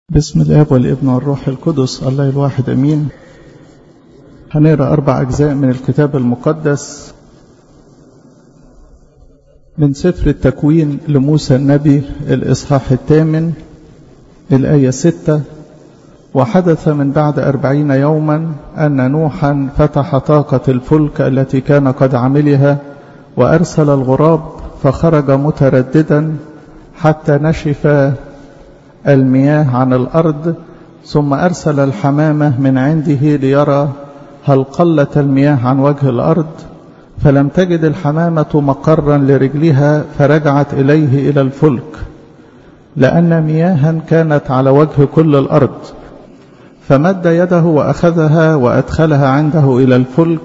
بسم الاب والابن والروح القدس الله الواحد امين هنقرا اربع اجزاء من الكتاب المقدس من سفر التكوين لموسى النبي الاصحاح الثامن الايه سته وحدث من بعد أربعين يوما أن نوحا فتح طاقة الفلك التي كان قد عملها وأرسل الغراب فخرج مترددا حتى نشف المياه عن الأرض ثم أرسل الحمامة من عنده ليرى هل قلت المياه عن وجه الأرض فلم تجد الحمامة مقرا لرجلها فرجعت إليه إلى الفلك لأن مياها كانت على وجه كل الأرض فمد يده وأخذها وأدخلها عنده إلى الفلك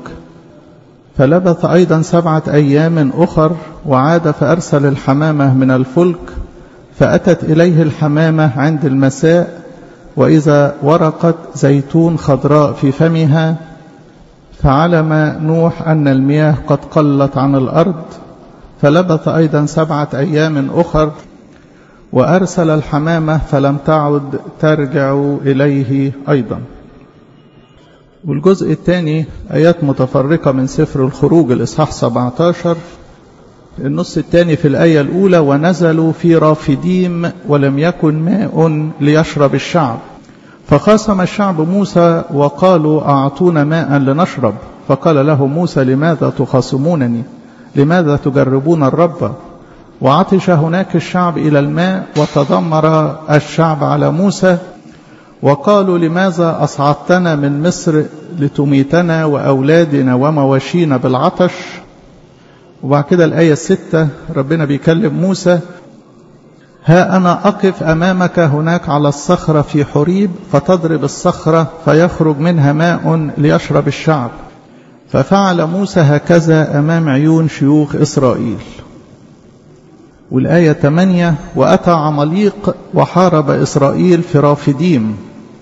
فلبث أيضا سبعة أيام أخر وعاد فأرسل الحمامة من الفلك فأتت إليه الحمامة عند المساء وإذا ورقت زيتون خضراء في فمها فعلم نوح أن المياه قد قلت عن الأرض فلبث أيضا سبعة أيام أخر وأرسل الحمامة فلم تعد ترجع إليه أيضا والجزء الثاني آيات متفرقة من سفر الخروج الإصحاح 17 النص الثاني في الآية الأولى ونزلوا في رافديم ولم يكن ماء ليشرب الشعب فخاصم الشعب موسى وقالوا أعطونا ماء لنشرب فقال له موسى لماذا تخاصمونني لماذا تجربون الرب وعطش هناك الشعب إلى الماء وتذمر الشعب على موسى وقالوا لماذا أصعدتنا من مصر لتميتنا وأولادنا ومواشينا بالعطش وبعد كده الآية الستة ربنا بيكلم موسى ها أنا أقف أمامك هناك على الصخرة في حريب فتضرب الصخرة فيخرج منها ماء ليشرب الشعب ففعل موسى هكذا أمام عيون شيوخ إسرائيل والآية 8 وأتى عمليق وحارب إسرائيل في رافديم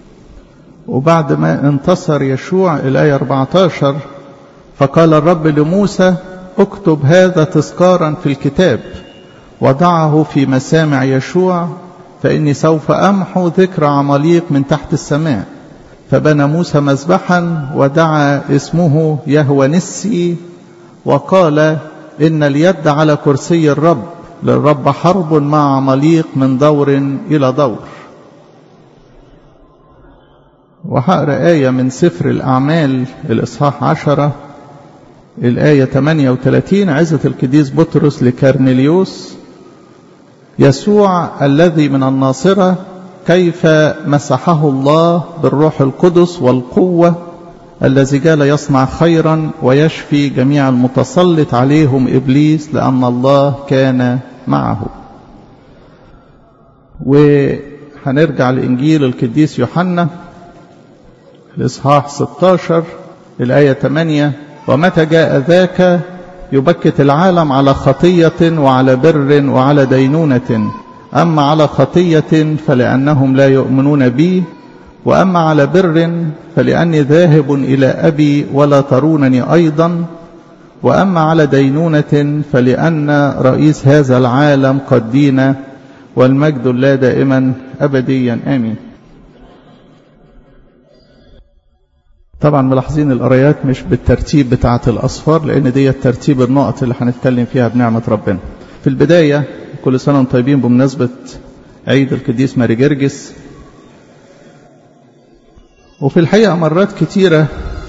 وبعد ما انتصر يشوع الآية 14 فقال الرب لموسى اكتب هذا تذكارا في الكتاب وضعه في مسامع يشوع فإني سوف أمحو ذكر عماليق من تحت السماء فبنى موسى مذبحا ودعا اسمه يهوى نسي وقال إن اليد على كرسي الرب للرب حرب مع عماليق من دور إلى دور وهقرا آية من سفر الأعمال الإصحاح عشرة الآية 38 عزة القديس بطرس لكارنيليوس يسوع الذي من الناصرة كيف مسحه الله بالروح القدس والقوة الذي جال يصنع خيرا ويشفي جميع المتسلط عليهم إبليس لأن الله كان معه وهنرجع لإنجيل القديس يوحنا الإصحاح 16 الآية 8 ومتى جاء ذاك يبكت العالم على خطية وعلى بر وعلى دينونة أما على خطية فلأنهم لا يؤمنون بي وأما على بر فلأني ذاهب إلى أبي ولا ترونني أيضا وأما على دينونة فلأن رئيس هذا العالم قد دين والمجد لا دائما أبديا آمين طبعا ملاحظين القرايات مش بالترتيب بتاعة الأصفار لأن دي ترتيب النقط اللي هنتكلم فيها بنعمة ربنا في البداية كل سنة وانتم طيبين بمناسبة عيد القديس ماري جرجس وفي الحقيقة مرات كتيرة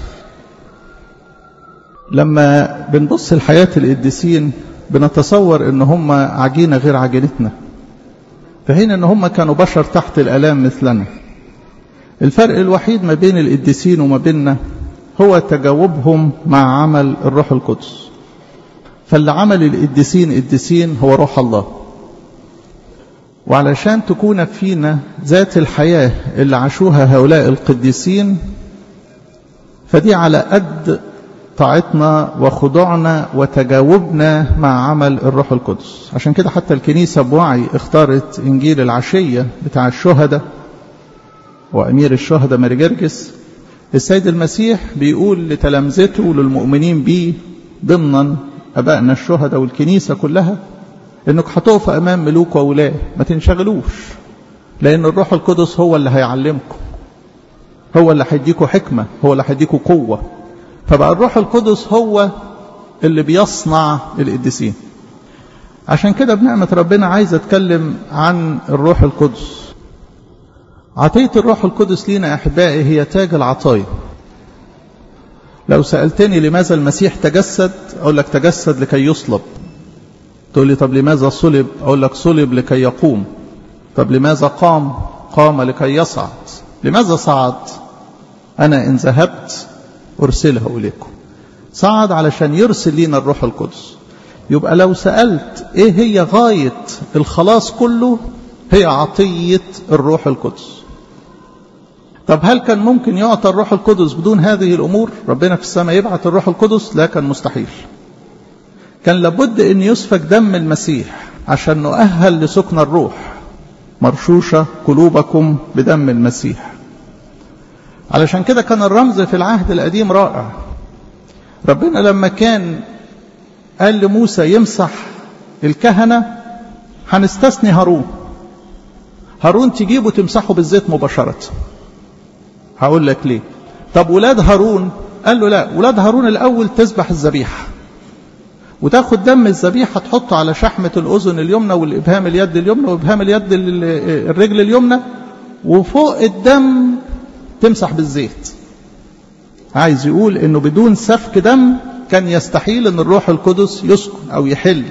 لما بنبص لحياة القديسين بنتصور ان هم عجينة غير عجينتنا في حين ان هم كانوا بشر تحت الالام مثلنا الفرق الوحيد ما بين القديسين وما بيننا هو تجاوبهم مع عمل الروح القدس فاللي عمل القديسين قديسين هو روح الله وعلشان تكون فينا ذات الحياة اللي عاشوها هؤلاء القديسين فدي على قد طاعتنا وخضوعنا وتجاوبنا مع عمل الروح القدس عشان كده حتى الكنيسة بوعي اختارت إنجيل العشية بتاع الشهداء وأمير الشهداء ماري جرجس السيد المسيح بيقول لتلامذته للمؤمنين بيه ضمنا أبائنا الشهداء والكنيسة كلها إنك هتقف أمام ملوك وولاة ما تنشغلوش لأن الروح القدس هو اللي هيعلمكم هو اللي هيديكوا حكمة هو اللي هيديكوا قوة فبقى الروح القدس هو اللي بيصنع القديسين عشان كده بنعمة ربنا عايز اتكلم عن الروح القدس عطية الروح القدس لينا أحبائي هي تاج العطايا لو سألتني لماذا المسيح تجسد أقول لك تجسد لكي يصلب تقول لي طب لماذا صلب أقول لك صلب لكي يقوم طب لماذا قام قام لكي يصعد لماذا صعد أنا إن ذهبت أرسله إليكم صعد علشان يرسل لنا الروح القدس يبقى لو سألت إيه هي غاية الخلاص كله هي عطية الروح القدس طب هل كان ممكن يعطى الروح القدس بدون هذه الأمور ربنا في السماء يبعث الروح القدس لا كان مستحيل كان لابد أن يسفك دم المسيح عشان نؤهل لسكن الروح مرشوشة قلوبكم بدم المسيح علشان كده كان الرمز في العهد القديم رائع ربنا لما كان قال لموسى يمسح الكهنة هنستثني هارون هارون تجيبه تمسحه بالزيت مباشرة هقول لك ليه طب ولاد هارون قال له لا ولاد هارون الأول تذبح الذبيحة وتاخد دم الذبيحة تحطه على شحمة الأذن اليمنى والإبهام اليد اليمنى وإبهام اليد الرجل اليمنى وفوق الدم تمسح بالزيت عايز يقول انه بدون سفك دم كان يستحيل ان الروح القدس يسكن او يحل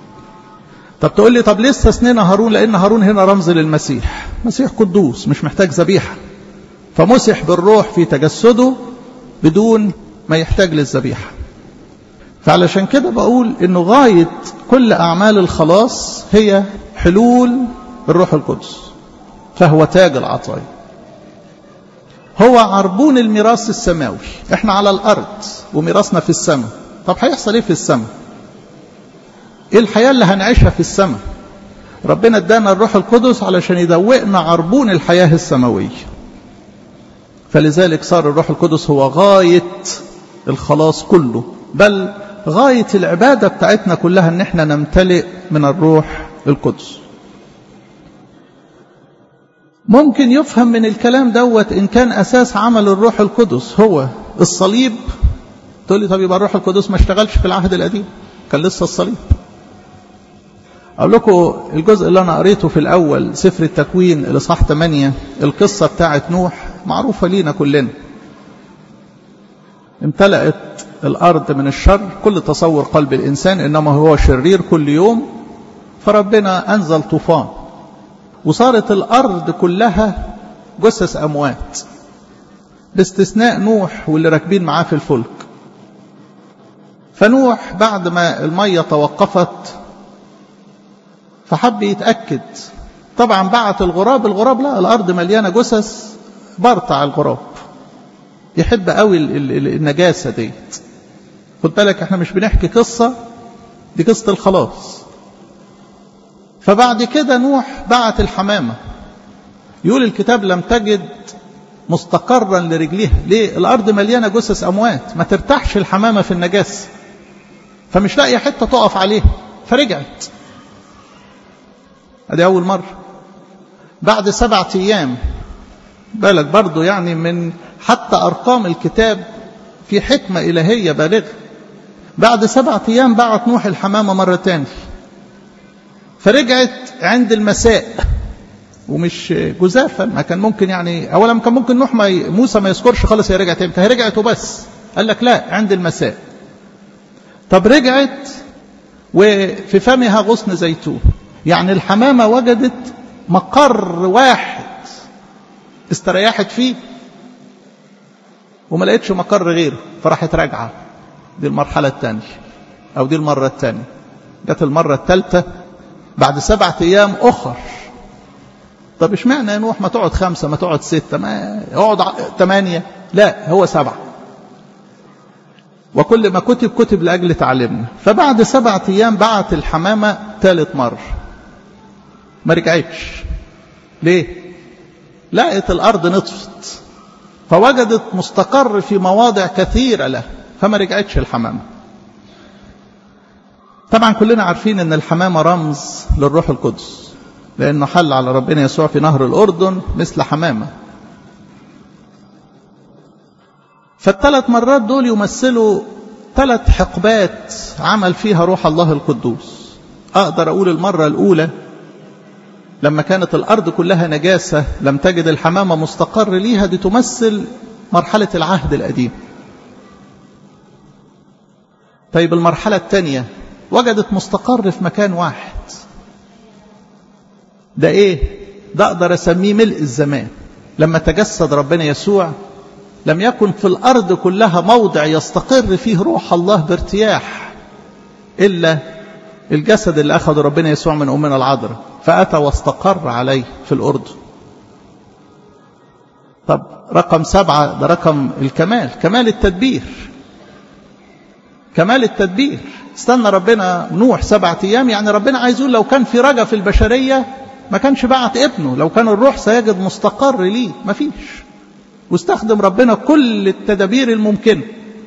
طب تقول لي طب ليه استثنينا هارون لان هارون هنا رمز للمسيح مسيح قدوس مش محتاج ذبيحه فمسح بالروح في تجسده بدون ما يحتاج للذبيحه فعلشان كده بقول انه غايه كل اعمال الخلاص هي حلول الروح القدس فهو تاج العطايا هو عربون الميراث السماوي احنا على الارض وميراثنا في السماء طب هيحصل ايه في السماء ايه الحياه اللي هنعيشها في السماء ربنا ادانا الروح القدس علشان يدوقنا عربون الحياه السماويه فلذلك صار الروح القدس هو غايه الخلاص كله بل غايه العباده بتاعتنا كلها ان احنا نمتلئ من الروح القدس ممكن يفهم من الكلام دوت إن كان أساس عمل الروح القدس هو الصليب تقول لي طب يبقى الروح القدس ما اشتغلش في العهد القديم كان لسه الصليب أقول لكم الجزء اللي أنا قريته في الأول سفر التكوين الإصحاح 8 القصة بتاعت نوح معروفة لينا كلنا امتلأت الأرض من الشر كل تصور قلب الإنسان إنما هو شرير كل يوم فربنا أنزل طوفان وصارت الأرض كلها جثث أموات باستثناء نوح واللي راكبين معاه في الفلك فنوح بعد ما المية توقفت فحب يتأكد طبعا بعت الغراب الغراب لا الأرض مليانة جثث برطع الغراب يحب قوي النجاسة ديت خد بالك احنا مش بنحكي قصة دي قصة الخلاص فبعد كده نوح بعت الحمامة يقول الكتاب لم تجد مستقرا لرجليها ليه الأرض مليانة جثث أموات ما ترتاحش الحمامة في النجاسة فمش لاقية حتة تقف عليها فرجعت ادي أول مرة بعد سبعة أيام بالك برضو يعني من حتى أرقام الكتاب في حكمة إلهية بالغة بعد سبعة أيام بعت نوح الحمامة مرة تاني فرجعت عند المساء ومش جزافا ما كان ممكن يعني اولا كان ممكن نوح ما ي... موسى ما يذكرش خالص هي رجعت امتى هي رجعت وبس قال لك لا عند المساء طب رجعت وفي فمها غصن زيتون يعني الحمامه وجدت مقر واحد استريحت فيه وما لقيتش مقر غيره فراحت راجعه دي المرحله الثانيه او دي المره الثانيه جت المره الثالثه بعد سبعة أيام أخر طب اشمعنى يا نوح ما تقعد خمسة ما تقعد ستة ما اقعد ثمانية لا هو سبعة وكل ما كتب كتب لأجل تعلمنا فبعد سبعة أيام بعت الحمامة ثالث مرة ما رجعتش ليه لقت الأرض نطفت فوجدت مستقر في مواضع كثيرة له فما رجعتش الحمامة طبعا كلنا عارفين ان الحمامة رمز للروح القدس لأنه حل على ربنا يسوع في نهر الأردن مثل حمامة فالثلاث مرات دول يمثلوا ثلاث حقبات عمل فيها روح الله القدوس أقدر أقول المرة الأولى لما كانت الأرض كلها نجاسة لم تجد الحمامة مستقر ليها دي تمثل مرحلة العهد القديم طيب المرحلة الثانية وجدت مستقر في مكان واحد ده ايه ده اقدر اسميه ملء الزمان لما تجسد ربنا يسوع لم يكن في الارض كلها موضع يستقر فيه روح الله بارتياح الا الجسد اللي اخذه ربنا يسوع من امنا العذراء فاتى واستقر عليه في الاردن طب رقم سبعة ده رقم الكمال كمال التدبير كمال التدبير استنى ربنا نوح سبعة أيام يعني ربنا عايز يقول لو كان في رجا في البشرية ما كانش بعت ابنه لو كان الروح سيجد مستقر ليه ما فيش واستخدم ربنا كل التدابير الممكنة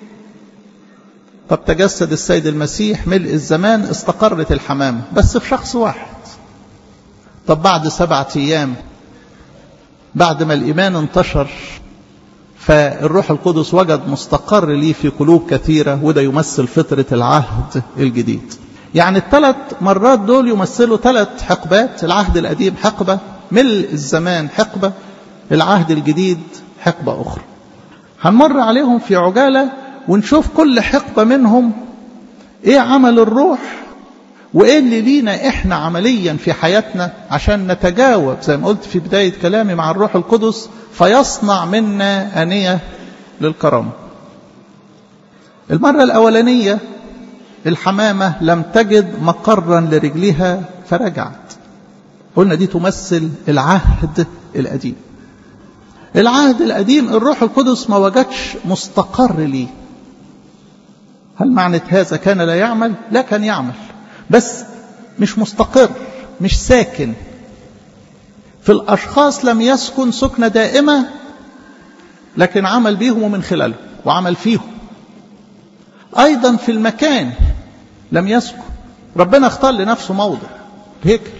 طب تجسد السيد المسيح ملء الزمان استقرت الحمامة بس في شخص واحد طب بعد سبعة أيام بعد ما الإيمان انتشر فالروح القدس وجد مستقر ليه في قلوب كثيرة وده يمثل فطرة العهد الجديد يعني الثلاث مرات دول يمثلوا ثلاث حقبات العهد القديم حقبة ملء الزمان حقبة العهد الجديد حقبة أخرى هنمر عليهم في عجالة ونشوف كل حقبة منهم ايه عمل الروح وايه اللي لينا احنا عمليا في حياتنا عشان نتجاوب زي ما قلت في بداية كلامي مع الروح القدس فيصنع منا أنية للكرامة المرة الأولانية الحمامة لم تجد مقرا لرجلها فرجعت قلنا دي تمثل العهد القديم العهد القديم الروح القدس ما وجدش مستقر ليه هل معنى هذا كان لا يعمل لا كان يعمل بس مش مستقر مش ساكن في الأشخاص لم يسكن سكنة دائمة لكن عمل بيهم ومن خلالهم وعمل فيهم أيضا في المكان لم يسكن ربنا اختار لنفسه موضع هيكل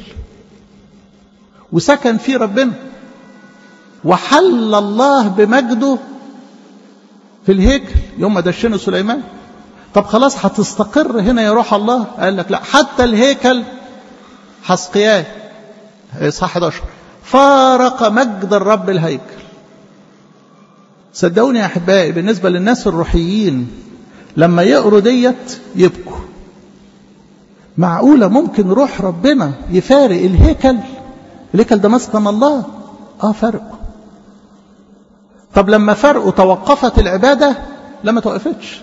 وسكن فيه ربنا وحل الله بمجده في الهيكل يوم ما دشنه سليمان طب خلاص هتستقر هنا يا روح الله قال لك لا حتى الهيكل حسقيال اصحاح 11 فارق مجد الرب الهيكل صدقوني يا احبائي بالنسبه للناس الروحيين لما يقروا ديت يبكوا معقوله ممكن روح ربنا يفارق الهيكل الهيكل ده مسكن الله اه فرقه طب لما فرقه توقفت العباده لما توقفتش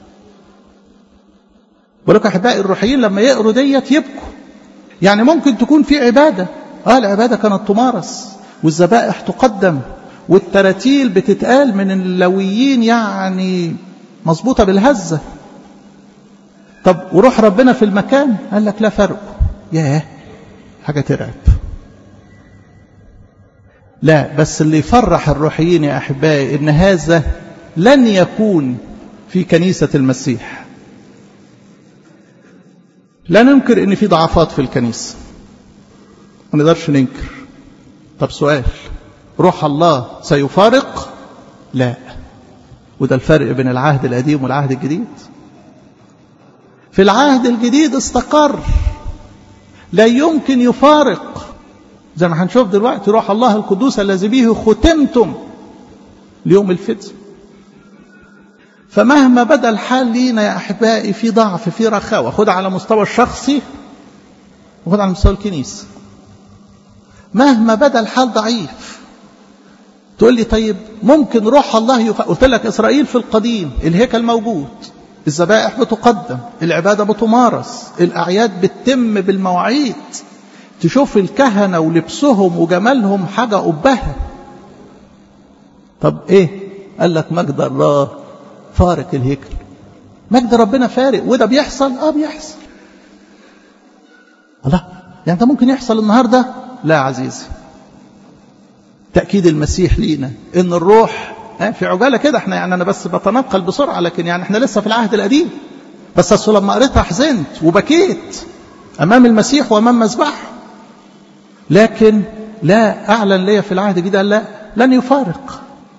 ولكن احبائي الروحيين لما يقروا ديت يبكوا يعني ممكن تكون في عباده اه العباده كانت تمارس والذبائح تقدم والتراتيل بتتقال من اللويين يعني مظبوطه بالهزه طب وروح ربنا في المكان قال لك لا فرق ياه حاجه ترعب لا بس اللي يفرح الروحيين يا احبائي ان هذا لن يكون في كنيسه المسيح لا ننكر ان في ضعفات في الكنيسه ما نقدرش ننكر طب سؤال روح الله سيفارق لا وده الفرق بين العهد القديم والعهد الجديد في العهد الجديد استقر لا يمكن يفارق زي ما هنشوف دلوقتي روح الله القدوس الذي به ختمتم ليوم الفتن فمهما بدا الحال لينا يا احبائي في ضعف في رخاوه خد على مستوى الشخصي وخد على مستوى الكنيسه مهما بدا الحال ضعيف تقول لي طيب ممكن روح الله يفعل قلت لك اسرائيل في القديم الهيكل موجود الذبائح بتقدم العباده بتمارس الاعياد بتتم بالمواعيد تشوف الكهنه ولبسهم وجمالهم حاجه قبها طب ايه قال لك مجد الله فارق الهيكل مجد ربنا فارق وده بيحصل اه بيحصل الله يعني ده ممكن يحصل النهارده لا عزيزي تأكيد المسيح لينا إن الروح في عجالة كده احنا يعني أنا بس بتنقل بسرعة لكن يعني احنا لسه في العهد القديم بس أصل لما قريتها حزنت وبكيت أمام المسيح وأمام مذبحه لكن لا أعلن لي في العهد الجديد لا لن يفارق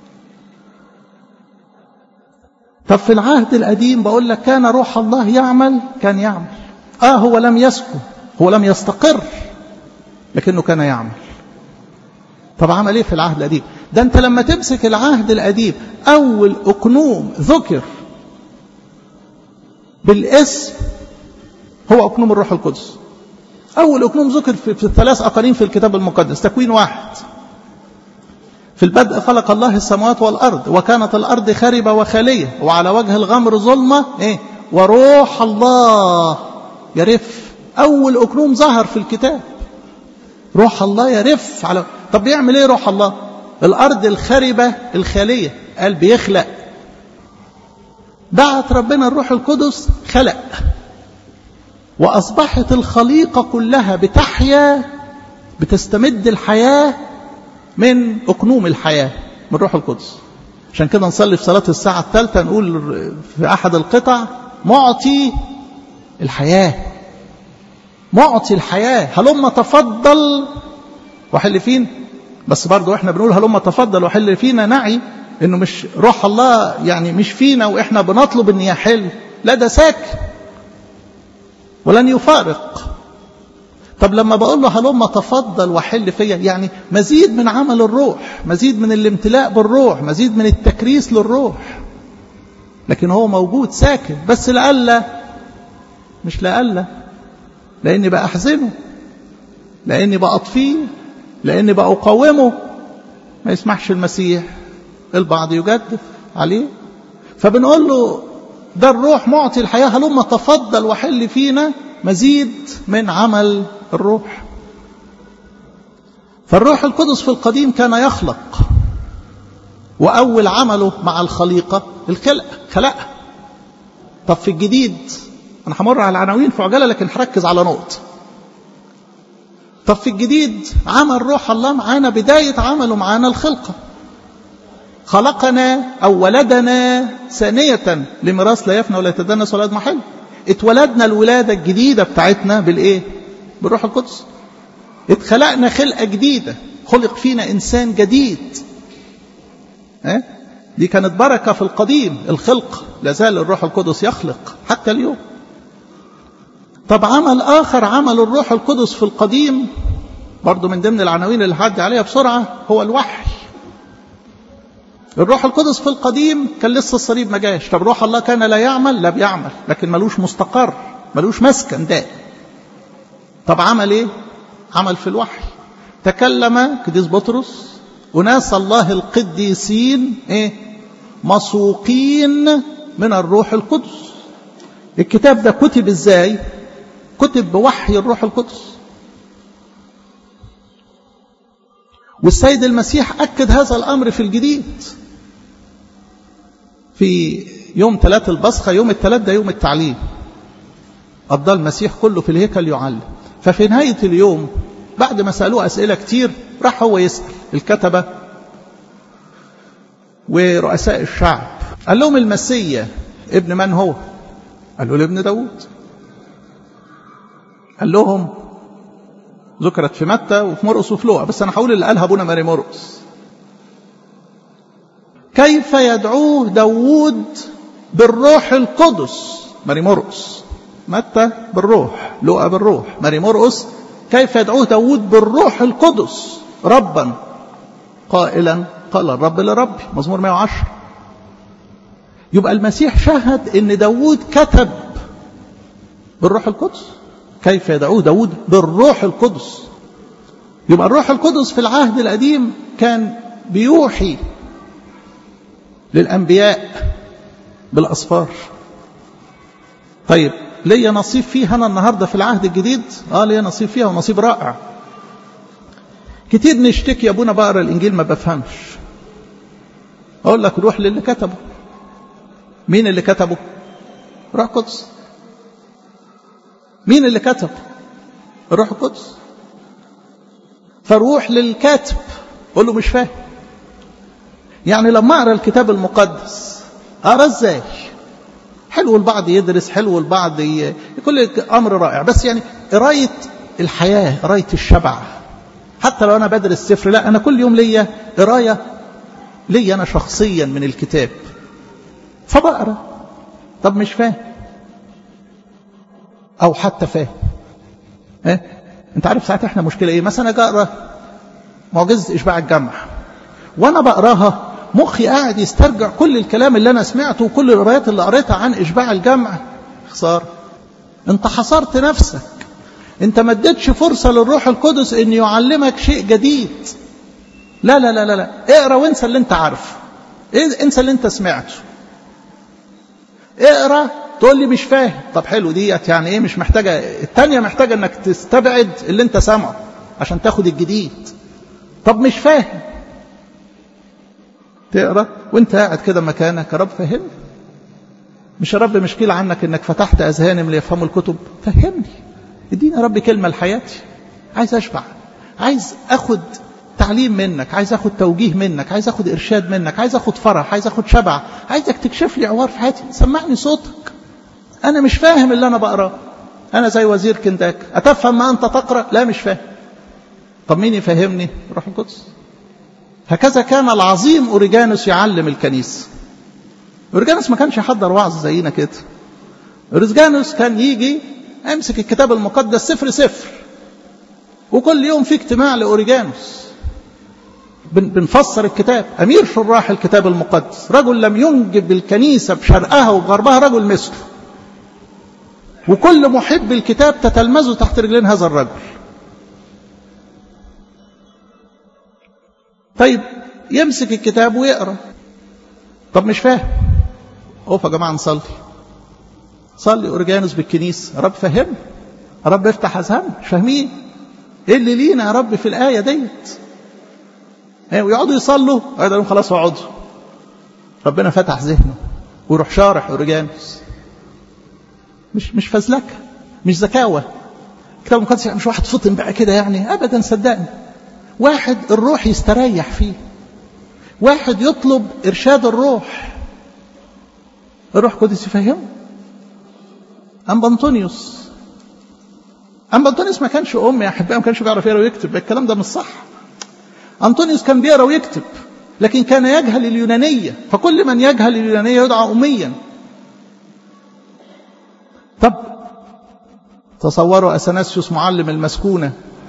طب في العهد القديم بقول لك كان روح الله يعمل كان يعمل آه هو لم يسكن هو لم يستقر لكنه كان يعمل طب عمل ايه في العهد القديم ده انت لما تمسك العهد القديم اول اقنوم ذكر بالاسم هو اقنوم الروح القدس اول اقنوم ذكر في, في الثلاث اقانيم في الكتاب المقدس تكوين واحد في البدء خلق الله السماوات والارض وكانت الارض خربه وخاليه وعلى وجه الغمر ظلمه ايه وروح الله يرف اول اقنوم ظهر في الكتاب روح الله يرف على طب بيعمل ايه روح الله الارض الخربه الخاليه قال بيخلق بعت ربنا الروح القدس خلق واصبحت الخليقه كلها بتحيا بتستمد الحياه من اقنوم الحياه من روح القدس عشان كده نصلي في صلاه الساعه الثالثه نقول في احد القطع معطي الحياه معطي الحياه هلما تفضل وحل فينا بس برضه احنا بنقول هلما تفضل وحل فينا نعي انه مش روح الله يعني مش فينا واحنا بنطلب ان يحل لا ده ساكن ولن يفارق طب لما بقول له هلما تفضل وحل فيا يعني مزيد من عمل الروح مزيد من الامتلاء بالروح مزيد من التكريس للروح لكن هو موجود ساكن بس لألا مش لألا لأني بأحزنه لأني بأطفيه لأني بأقاومه ما يسمحش المسيح البعض يجدف عليه فبنقول له ده الروح معطي الحياة هلما تفضل وحل فينا مزيد من عمل الروح فالروح القدس في القديم كان يخلق وأول عمله مع الخليقة الخلق خلق طب في الجديد أنا همر على العناوين في عجالة لكن هركز على نقطة طب في الجديد عمل روح الله معانا بداية عمله معانا الخلقة خلقنا أو ولدنا ثانية لميراث لا يفنى ولا يتدنس ولا يضمحل اتولدنا الولادة الجديدة بتاعتنا بالإيه؟ بالروح القدس اتخلقنا خلقة جديدة خلق فينا إنسان جديد اه؟ دي كانت بركة في القديم الخلق لازال الروح القدس يخلق حتى اليوم طب عمل آخر عمل الروح القدس في القديم برضو من ضمن العناوين اللي هعدي عليها بسرعة هو الوحي الروح القدس في القديم كان لسه الصليب ما جاش طب روح الله كان لا يعمل لا بيعمل لكن ملوش مستقر ملوش مسكن دائم طب عمل ايه عمل في الوحي تكلم قديس بطرس أناس الله القديسين ايه مسوقين من الروح القدس الكتاب ده كتب ازاي كتب بوحي الروح القدس والسيد المسيح أكد هذا الأمر في الجديد في يوم ثلاث البصخة يوم الثلاث ده يوم التعليم قضى المسيح كله في الهيكل يعلم ففي نهاية اليوم بعد ما سألوه أسئلة كتير راح هو يسأل الكتبة ورؤساء الشعب قال لهم المسيا ابن من هو قالوا له ابن داود قال لهم ذكرت في متى وفي مرقس وفي لوقا بس انا هقول اللي قالها ابونا ماري مرقس كيف يدعوه داوود بالروح القدس ماري مرقس متى بالروح لوقا بالروح ماري مرقس كيف يدعوه داوود بالروح القدس ربا قائلا قال الرب لربي مزمور 110 يبقى المسيح شهد ان داوود كتب بالروح القدس كيف يدعوه داود بالروح القدس يبقى الروح القدس في العهد القديم كان بيوحي للأنبياء بالأصفار طيب ليا نصيب فيها أنا النهاردة في العهد الجديد آه ليا نصيب فيها ونصيب رائع كتير نشتكي يا أبونا بقرا الإنجيل ما بفهمش أقول لك روح للي كتبه مين اللي كتبه روح قدس مين اللي كتب الروح القدس فروح للكاتب قول له مش فاهم يعني لما اقرا الكتاب المقدس اقرا ازاي حلو البعض يدرس حلو البعض ي... كل امر رائع بس يعني قرايه الحياه قرايه الشبع حتى لو أنا بدرس سفر لا أنا كل يوم ليا قراية ليا أنا شخصيا من الكتاب فبقرا طب مش فاهم أو حتى فاهم إيه؟ أنت عارف ساعات إحنا مشكلة إيه مثلا أجي أقرا معجزة إشباع الجمع وأنا بقراها مخي قاعد يسترجع كل الكلام اللي أنا سمعته وكل القرايات اللي قريتها عن إشباع الجمع خسارة أنت حصرت نفسك أنت ما اديتش فرصة للروح القدس أن يعلمك شيء جديد لا لا لا لا, لا. اقرا وانسى اللي أنت عارفه انسى اللي أنت سمعته اقرا تقول لي مش فاهم طب حلو ديت يعني ايه مش محتاجه الثانيه محتاجه انك تستبعد اللي انت سامعه عشان تاخد الجديد طب مش فاهم تقرا وانت قاعد كده مكانك يا رب فهمني مش يا رب مشكلة عنك انك فتحت اذهانهم ليفهموا الكتب فهمني اديني يا رب كلمة لحياتي عايز اشبع عايز اخد تعليم منك عايز اخد توجيه منك عايز اخد ارشاد منك عايز اخد فرح عايز اخد شبع عايزك تكشف لي عوار في حياتي سمعني صوتك انا مش فاهم اللي انا بقراه انا زي وزير كنداك اتفهم ما انت تقرا لا مش فاهم طب مين يفهمني روح القدس هكذا كان العظيم اوريجانوس يعلم الكنيسه اوريجانوس ما كانش يحضر وعظ زينا كده اوريجانوس كان يجي امسك الكتاب المقدس سفر سفر وكل يوم في اجتماع لاوريجانوس بنفسر الكتاب امير شراح الكتاب المقدس رجل لم ينجب الكنيسه بشرقها وغربها رجل مثله وكل محب الكتاب تتلمذه تحت رجلين هذا الرجل طيب يمسك الكتاب ويقرا طب مش فاهم اقف يا جماعه نصلي صلي اورجانوس بالكنيسه يا رب فهمنا يا رب افتح اذهاننا مش فاهمين ايه اللي لينا يا رب في الايه ديت ويقعدوا يصلوا يقعدوا خلاص اقعدوا ربنا فتح ذهنه ويروح شارح اورجانوس مش مش فزلكه مش زكاوه الكتاب المقدس مش واحد فطن بقى كده يعني ابدا صدقني واحد الروح يستريح فيه واحد يطلب ارشاد الروح الروح القدس يفهمه أم أنطونيوس أم أنطونيوس ما كانش أم يا أحبائي ما كانش بيعرف يقرا ويكتب الكلام ده مش صح أنطونيوس كان بيقرا ويكتب لكن كان يجهل اليونانية فكل من يجهل اليونانية يدعى أميا طب تصوروا أثناسيوس معلم المسكونة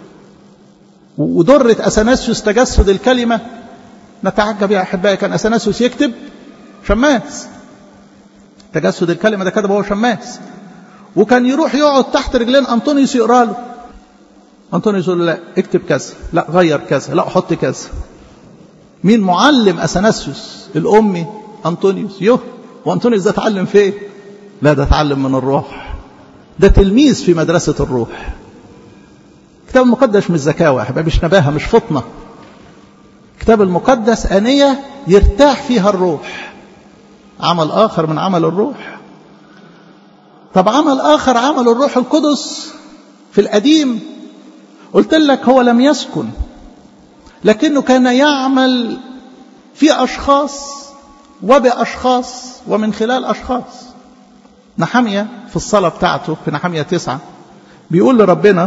ودرة أثناسيوس تجسد الكلمة نتعجب يا أحبائي كان أثناسيوس يكتب شماس تجسد الكلمة ده كتب هو شماس وكان يروح يقعد تحت رجلين أنطونيوس يقرا له أنطونيوس يقول له لا اكتب كذا لا غير كذا لا حط كذا مين معلم أثناسيوس الأمي أنطونيوس يوه وأنطونيوس ده اتعلم فين لا ده اتعلم من الروح ده تلميذ في مدرسة الروح الكتاب المقدس مش زكاوة يا حبايبي مش نباهة مش فطنة الكتاب المقدس أنية يرتاح فيها الروح عمل آخر من عمل الروح طب عمل آخر عمل الروح القدس في القديم قلت لك هو لم يسكن لكنه كان يعمل في أشخاص وبأشخاص ومن خلال أشخاص نحمية في الصلاة بتاعته في نحمية تسعة بيقول لربنا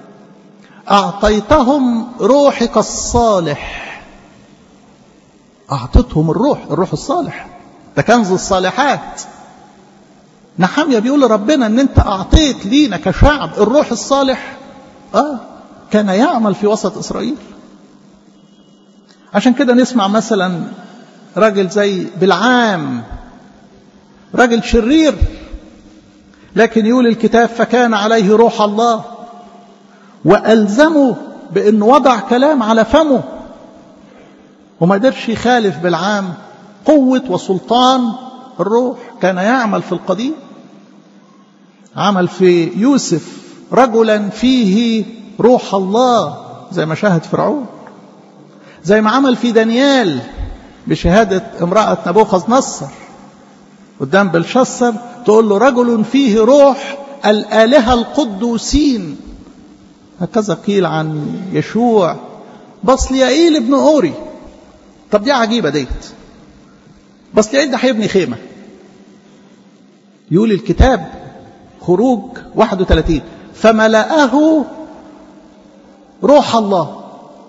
أعطيتهم روحك الصالح أعطتهم الروح الروح الصالح ده كنز الصالحات نحمية بيقول لربنا ان انت اعطيت لينا كشعب الروح الصالح اه كان يعمل في وسط اسرائيل عشان كده نسمع مثلا راجل زي بالعام راجل شرير لكن يقول الكتاب فكان عليه روح الله وألزمه بأنه وضع كلام على فمه وما قدرش يخالف بالعام قوة وسلطان الروح كان يعمل في القديم عمل في يوسف رجلا فيه روح الله زي ما شاهد فرعون زي ما عمل في دانيال بشهادة امرأة نبوخذ نصر قدام بلشسر تقول له رجل فيه روح الآلهة القدوسين هكذا قيل عن يشوع بصليائيل ابن أوري طب دي عجيبة ديت بصليائيل ده هيبني خيمة يقول الكتاب خروج 31 فملأه روح الله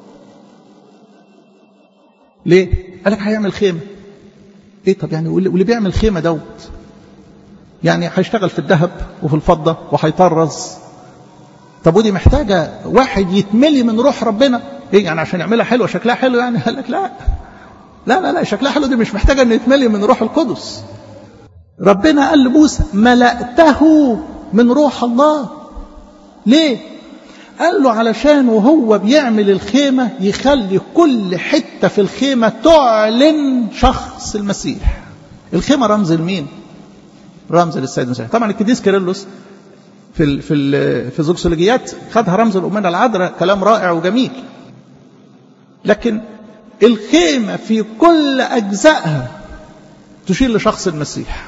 ليه قال لك هيعمل خيمة ايه طب يعني واللي بيعمل خيمة دوت يعني هيشتغل في الذهب وفي الفضة وهيطرز طب ودي محتاجة واحد يتملي من روح ربنا ايه يعني عشان يعملها حلوة شكلها حلو يعني قال لك لا لا لا لا شكلها حلو دي مش محتاجة انه يتملي من روح القدس ربنا قال لموسى ملأته من روح الله ليه قال له علشان وهو بيعمل الخيمة يخلي كل حتة في الخيمة تعلن شخص المسيح الخيمة رمز لمين رمز للسيد المسيح طبعا القديس كيرلس في ال في ال في زوكسولوجيات خدها رمز الأمنا العذراء كلام رائع وجميل لكن الخيمة في كل أجزائها تشير لشخص المسيح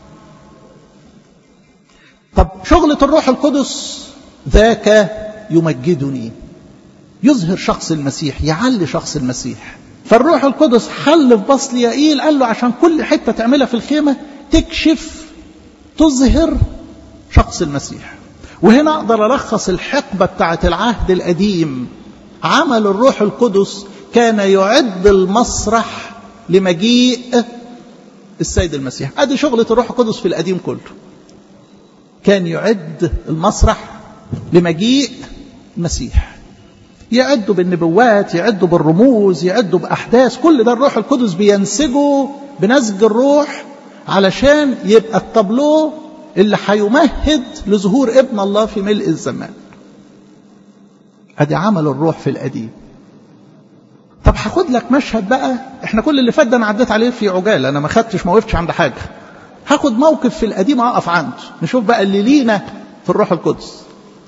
طب شغلة الروح القدس ذاك يمجدني يظهر شخص المسيح يعلي شخص المسيح فالروح القدس حل في بصليائيل قال له عشان كل حتة تعملها في الخيمة تكشف تظهر شخص المسيح وهنا أقدر ألخص الحقبة بتاعت العهد القديم عمل الروح القدس كان يعد المسرح لمجيء السيد المسيح ادي شغلة الروح القدس في القديم كله كان يعد المسرح لمجيء المسيح يعدوا بالنبوات يعدوا بالرموز يعدوا بأحداث كل ده الروح القدس بينسجه بنسج الروح علشان يبقى التابلو اللي هيمهد لظهور ابن الله في ملء الزمان ادي عمل الروح في القديم طب هاخد لك مشهد بقى احنا كل اللي فات ده انا عديت عليه في عجاله انا ما خدتش ما وقفتش عند حاجه هاخد موقف في القديم اقف عنده نشوف بقى اللي لينا في الروح القدس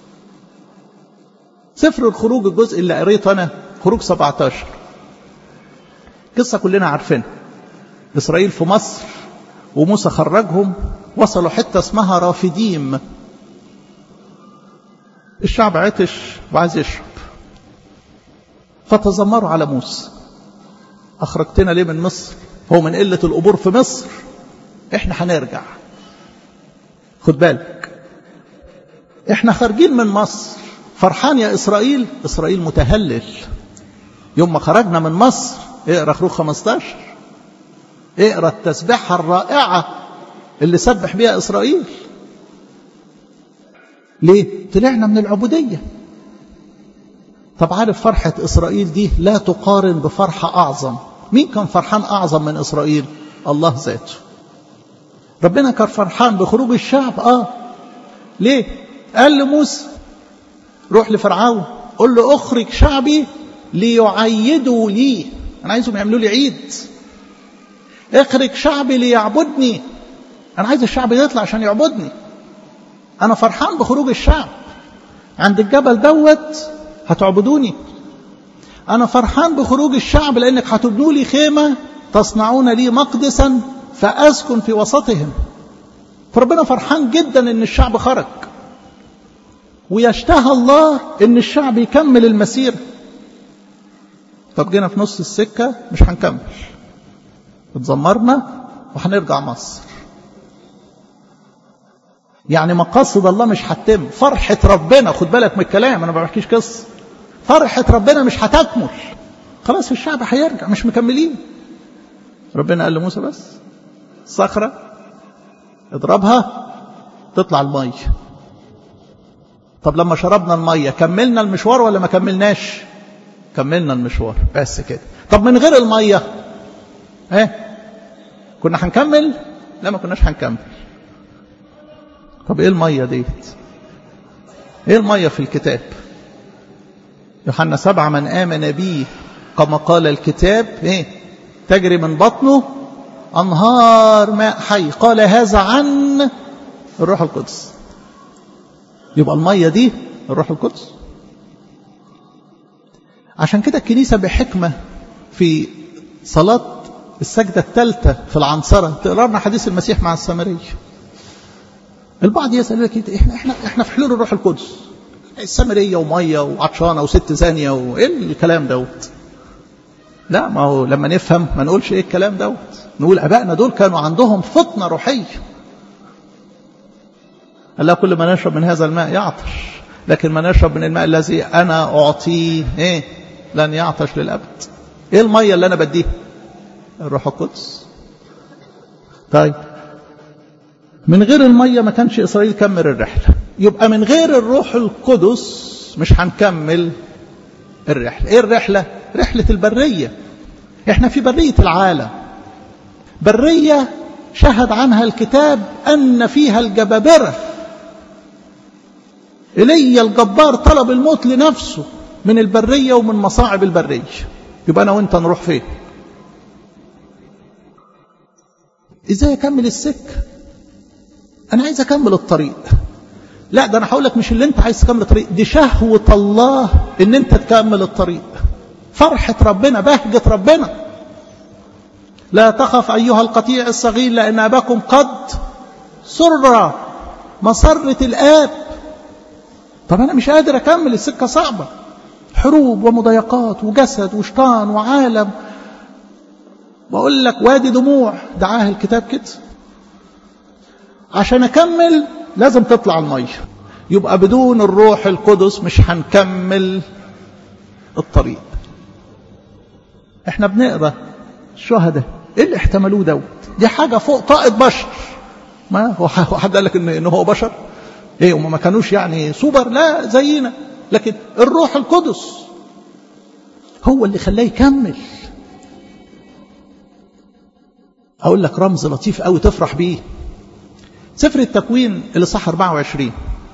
سفر الخروج الجزء اللي قريته انا خروج 17 قصه كلنا عارفينها اسرائيل في مصر وموسى خرجهم وصلوا حته اسمها رافديم الشعب عطش وعايز يشرب فتذمروا على موسى أخرجتنا ليه من مصر هو من قلة القبور في مصر احنا هنرجع خد بالك احنا خارجين من مصر فرحان يا إسرائيل إسرائيل متهلل يوم ما خرجنا من مصر اقرأ خروج 15 اقرأ التسبيحة الرائعة اللي سبح بها إسرائيل ليه؟ طلعنا من العبودية طب عارف فرحة إسرائيل دي لا تقارن بفرحة أعظم مين كان فرحان أعظم من إسرائيل الله ذاته ربنا كان فرحان بخروج الشعب آه ليه قال لموسى روح لفرعون قل له أخرج شعبي ليعيدوا لي أنا عايزهم يعملوا لي عيد اخرج شعبي ليعبدني أنا عايز الشعب يطلع عشان يعبدني أنا فرحان بخروج الشعب عند الجبل دوت هتعبدوني أنا فرحان بخروج الشعب لأنك هتبنوا لي خيمة تصنعون لي مقدسا فأسكن في وسطهم فربنا فرحان جدا أن الشعب خرج ويشتهى الله أن الشعب يكمل المسير طب جينا في نص السكة مش هنكمل اتذمرنا وهنرجع مصر يعني مقاصد الله مش هتتم فرحة ربنا خد بالك من الكلام أنا ما بحكيش قصة فرحة ربنا مش هتكمل خلاص الشعب هيرجع مش مكملين ربنا قال لموسى بس صخرة اضربها تطلع المية طب لما شربنا المية كملنا المشوار ولا ما كملناش كملنا المشوار بس كده طب من غير المية ايه كنا هنكمل لا ما كناش هنكمل طب ايه المية ديت ايه المية في الكتاب يوحنا سبعة من آمن بي كما قال الكتاب ايه تجري من بطنه أنهار ماء حي قال هذا عن الروح القدس يبقى المية دي الروح القدس عشان كده الكنيسة بحكمة في صلاة السجدة الثالثة في العنصرة تقرا لنا حديث المسيح مع السامرية البعض يسأل لك احنا احنا احنا في حلول الروح القدس السامرية ومية وعطشانة وست ثانية وايه الكلام دوت لا ما هو لما نفهم ما نقولش ايه الكلام دوت نقول ابائنا دول كانوا عندهم فطنة روحية قال لا كل ما نشرب من هذا الماء يعطش لكن ما نشرب من الماء الذي انا اعطيه ايه لن يعطش للابد ايه الميه اللي انا بديها الروح القدس طيب من غير الميه ما كانش اسرائيل كمل الرحله يبقى من غير الروح القدس مش هنكمل الرحله ايه الرحله رحله البريه احنا في بريه العالم بريه شهد عنها الكتاب ان فيها الجبابره ايليا الجبار طلب الموت لنفسه من البريه ومن مصاعب البريه يبقى انا وانت نروح فين ازاي اكمل السكه انا عايز اكمل الطريق لا ده انا هقول لك مش اللي انت عايز تكمل الطريق دي شهوه الله ان انت تكمل الطريق فرحه ربنا بهجه ربنا لا تخف ايها القطيع الصغير لان اباكم قد سر مسره الاب طب انا مش قادر اكمل السكه صعبه حروب ومضايقات وجسد وشيطان وعالم بقول لك وادي دموع دعاه الكتاب كده عشان اكمل لازم تطلع الميه يبقى بدون الروح القدس مش هنكمل الطريق احنا بنقرا الشهداء ايه اللي احتملوه دوت دي حاجه فوق طاقه بشر ما هو حد قال لك ان ان هو بشر ايه هم ما كانوش يعني سوبر لا زينا لكن الروح القدس هو اللي خلاه يكمل اقول لك رمز لطيف قوي تفرح بيه سفر التكوين اللي صح 24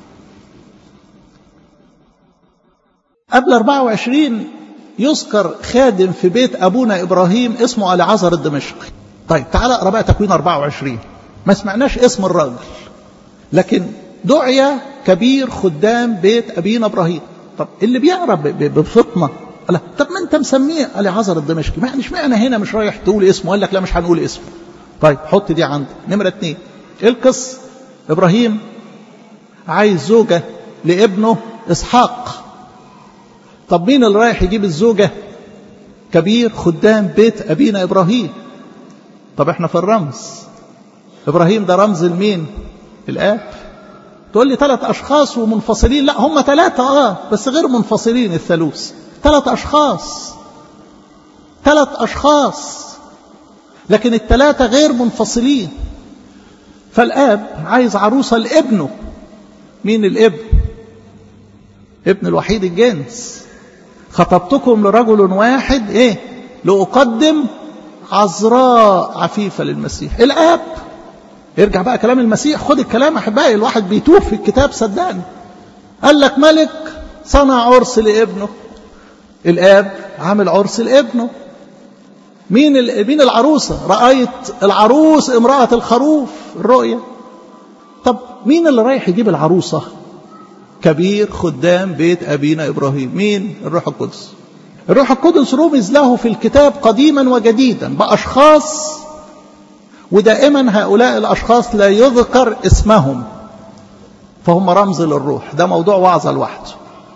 قبل 24 يذكر خادم في بيت ابونا ابراهيم اسمه العزر الدمشقي طيب تعال اقرا بقى تكوين 24 ما سمعناش اسم الراجل لكن دعي كبير خدام بيت ابينا ابراهيم طب اللي بيقرا بفطنه لا طب ما انت مسميه العزر الدمشقي ما اشمعنى هنا مش رايح تقول اسمه قال لك لا مش هنقول اسمه طيب حط دي عندك نمره اثنين ايه القصه ابراهيم عايز زوجه لابنه اسحاق طب مين اللي رايح يجيب الزوجه كبير خدام بيت ابينا ابراهيم طب احنا في الرمز ابراهيم ده رمز لمين الاب تقول لي ثلاث اشخاص ومنفصلين لا هم ثلاثه اه بس غير منفصلين الثالوث ثلاث اشخاص ثلاث اشخاص لكن الثلاثه غير منفصلين فالاب عايز عروسه لابنه مين الابن ابن الوحيد الجنس خطبتكم لرجل واحد ايه لاقدم عذراء عفيفه للمسيح الاب ارجع بقى كلام المسيح خد الكلام احبائي الواحد بيتوه في الكتاب صدقني قال لك ملك صنع عرس لابنه الاب عامل عرس لابنه مين مين العروسه رايت العروس امراه الخروف الرؤيه طب مين اللي رايح يجيب العروسه كبير خدام بيت ابينا ابراهيم مين الروح القدس الروح القدس رمز له في الكتاب قديما وجديدا باشخاص ودائما هؤلاء الاشخاص لا يذكر اسمهم فهم رمز للروح ده موضوع وعظه لوحده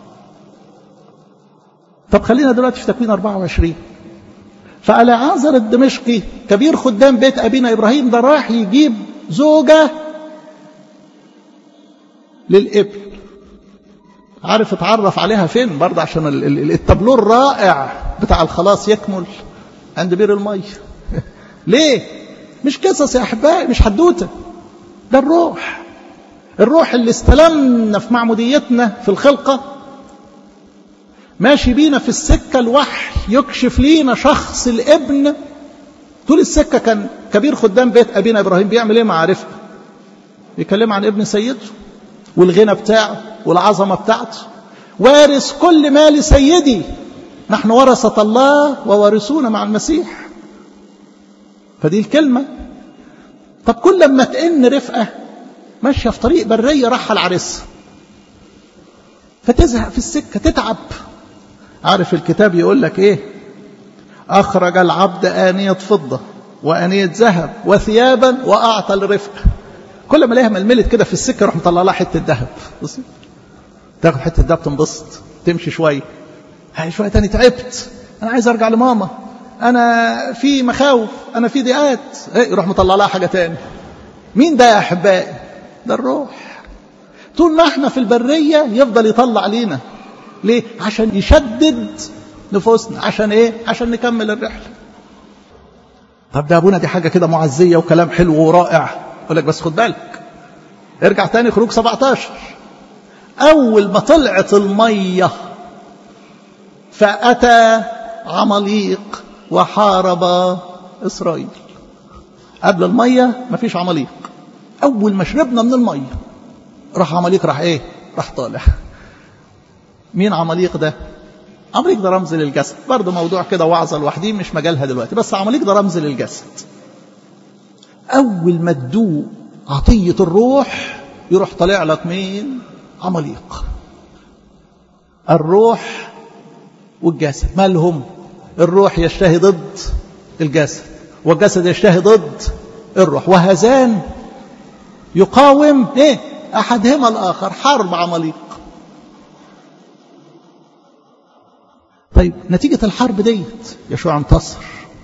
طب خلينا دلوقتي في تكوين 24 فالعازر الدمشقي كبير خدام بيت ابينا ابراهيم ده راح يجيب زوجه للابن عارف اتعرف عليها فين برضه عشان التابلو الرائع بتاع الخلاص يكمل عند بير الميه ليه مش قصص يا احبائي مش حدوته ده الروح الروح اللي استلمنا في معموديتنا في الخلقه ماشي بينا في السكه الوحي يكشف لينا شخص الابن طول السكه كان كبير خدام بيت ابينا ابراهيم بيعمل ايه مع رفقه بيكلم عن ابن سيده والغنى بتاعه والعظمه بتاعته وارث كل مال سيدي نحن ورثه الله ووارثون مع المسيح فدي الكلمه طب كل لما تئن رفقه ماشيه في طريق بريه راح العريسها فتزهق في السكه تتعب عارف الكتاب يقول لك ايه اخرج العبد انيه فضه وانيه ذهب وثيابا واعطى لرفقه كل ما الاقيها ململت كده في السكه يروح مطلع لها حته ذهب بصي تاخد حته ذهب تنبسط تمشي شويه هاي شويه تاني تعبت انا عايز ارجع لماما انا في مخاوف انا في ضيقات ايه يروح مطلع لها حاجه تاني مين ده يا احبائي ده الروح طول ما احنا في البريه يفضل يطلع لينا ليه عشان يشدد نفوسنا عشان ايه عشان نكمل الرحله طب ده ابونا دي حاجه كده معزيه وكلام حلو ورائع اقول لك بس خد بالك ارجع تاني خروج 17 اول ما طلعت الميه فاتى عماليق وحارب اسرائيل قبل الميه مفيش عماليق اول ما شربنا من الميه راح عماليق راح ايه راح طالع مين عماليق ده عماليق ده رمز للجسد برضه موضوع كده وعظه لوحديه مش مجالها دلوقتي بس عماليق ده رمز للجسد اول ما تدوق عطيه الروح يروح طالع لك مين عماليق الروح والجسد مالهم الروح يشتهي ضد الجسد والجسد يشتهي ضد الروح وهذان يقاوم ايه احدهما الاخر حرب عماليق طيب نتيجة الحرب ديت يشوع انتصر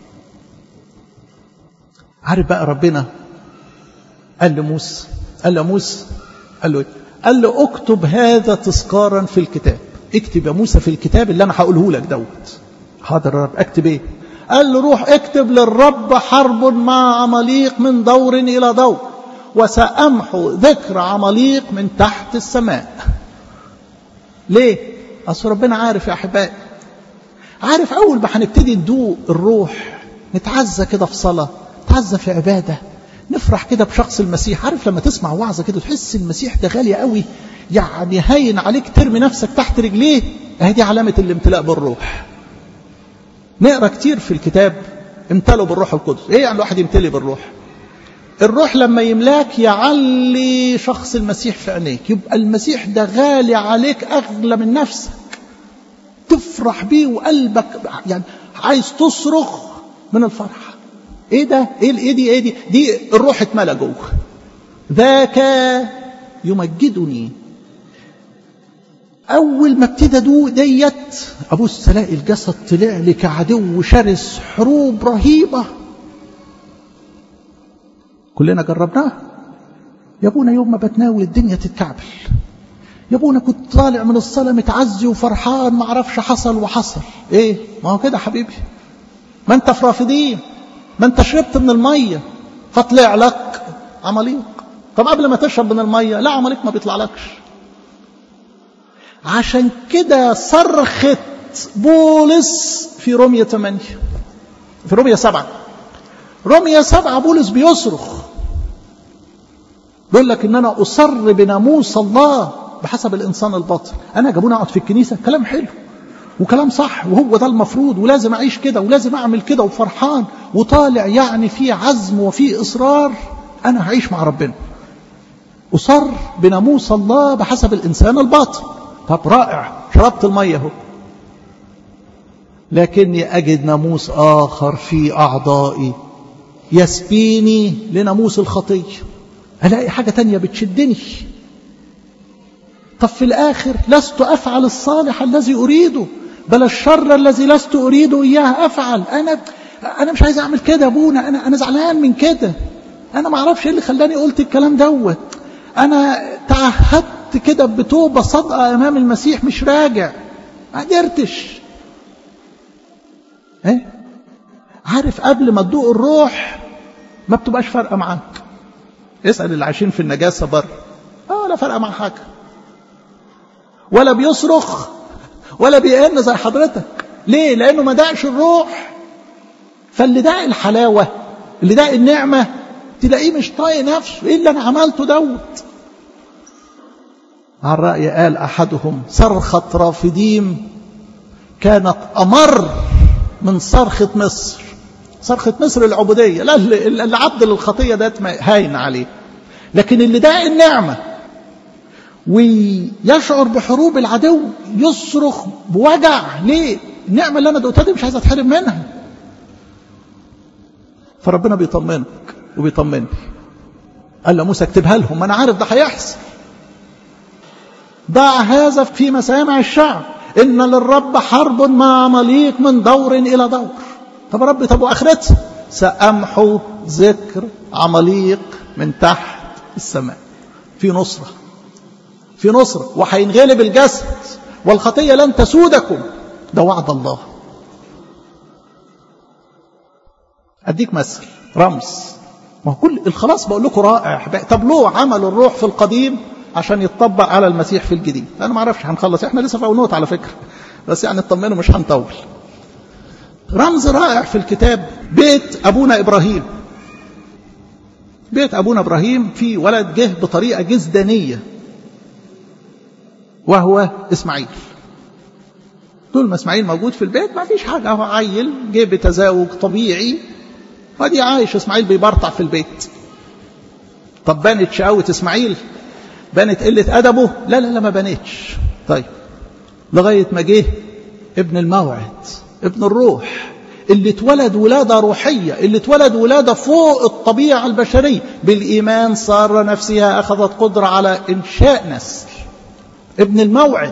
عارف بقى ربنا قال لموسى قال لموسى قال له ايه قال له اكتب هذا تذكارا في الكتاب اكتب يا موسى في الكتاب اللي انا هقوله لك دوت حاضر يا رب اكتب ايه قال له روح اكتب للرب حرب مع عماليق من دور الى دور وسامحو ذكر عماليق من تحت السماء ليه اصل ربنا عارف يا احبائي عارف اول ما هنبتدي ندوق الروح نتعزى كده في صلاه نتعزى في عباده نفرح كده بشخص المسيح عارف لما تسمع وعظه كده تحس المسيح ده غالي قوي يعني هين عليك ترمي نفسك تحت رجليه اهي دي علامه الامتلاء بالروح نقرا كتير في الكتاب امتلوا بالروح القدس ايه يعني الواحد يمتلي بالروح الروح لما يملاك يعلي شخص المسيح في عينيك يبقى المسيح ده غالي عليك اغلى من نفسك تفرح بيه وقلبك يعني عايز تصرخ من الفرحه ايه ده ايه ايه دي ايه دي دي الروح اتملى جوه ذاك يمجدني اول ما ابتدى ادوق ديت ابص الاقي الجسد طلع لي كعدو شرس حروب رهيبه كلنا جربناها يا ابونا يوم ما بتناول الدنيا تتكعبل يا ابونا كنت طالع من الصلاه متعزي وفرحان ما اعرفش حصل وحصل ايه ما هو كده حبيبي ما انت في رافضين ما انت شربت من الميه فطلع لك عماليق طب قبل ما تشرب من الميه لا عماليق ما بيطلعلكش عشان كده صرخت بولس في رومية 8 في رومية 7 رومية 7 بولس بيصرخ بيقول لك ان انا اصر بناموس الله بحسب الانسان الباطن انا جابوني اقعد في الكنيسه كلام حلو وكلام صح وهو ده المفروض ولازم اعيش كده ولازم اعمل كده وفرحان وطالع يعني في عزم وفي اصرار انا هعيش مع ربنا اصر بناموس الله بحسب الانسان الباطن طب رائع شربت الميه اهو لكني اجد ناموس اخر في اعضائي يسبيني لناموس الخطيه الاقي حاجه تانية بتشدني طب في الاخر لست افعل الصالح الذي اريده بل الشر الذي لست اريد اياه افعل انا انا مش عايز اعمل كده يا ابونا انا انا زعلان من كده انا ما اعرفش ايه اللي خلاني قلت الكلام دوت انا تعهدت كده بتوبه صادقه امام المسيح مش راجع ما قدرتش ايه عارف قبل ما تدوق الروح ما بتبقاش فارقه معاك اسال اللي عايشين في النجاسه بره اه لا فارقه مع حاجه ولا بيصرخ ولا بيئن زي حضرتك ليه لانه ما داقش الروح فاللي داق الحلاوه اللي داق النعمه تلاقيه مش طايق نفسه ايه اللي انا عملته دوت على الرأي قال أحدهم صرخة رافديم كانت أمر من صرخة مصر صرخة مصر العبودية لا اللي عبد للخطية ده هاين عليه لكن اللي داق النعمة ويشعر بحروب العدو يصرخ بوجع ليه النعمة اللي أنا دقتها دي مش عايز أتحرم منها فربنا بيطمنك وبيطمني قال له موسى اكتبها لهم أنا عارف ده هيحصل ضع هذا في مسامع الشعب إن للرب حرب مع عماليق من دور إلى دور طب رب طب وآخرتها سأمحو ذكر عماليق من تحت السماء في نصرة في نصرة وهينغلب الجسد والخطية لن تسودكم ده وعد الله اديك مثل رمز ما هو كل الخلاص بقول لكم رائع طب ليه عمل الروح في القديم عشان يتطبق على المسيح في الجديد انا ما اعرفش هنخلص احنا لسه في اول على فكره بس يعني اطمنوا مش هنطول رمز رائع في الكتاب بيت ابونا ابراهيم بيت ابونا ابراهيم في ولد جه بطريقه جزدانيه وهو اسماعيل طول ما اسماعيل موجود في البيت ما فيش حاجه هو عيل جه بتزاوج طبيعي وادي عايش اسماعيل بيبرطع في البيت طب بانت شقاوة اسماعيل بانت قلة أدبه لا لا لا ما بانتش طيب لغاية ما جه ابن الموعد ابن الروح اللي اتولد ولادة روحية اللي اتولد ولادة فوق الطبيعة البشرية بالإيمان صار نفسها أخذت قدرة على إنشاء نسل ابن الموعد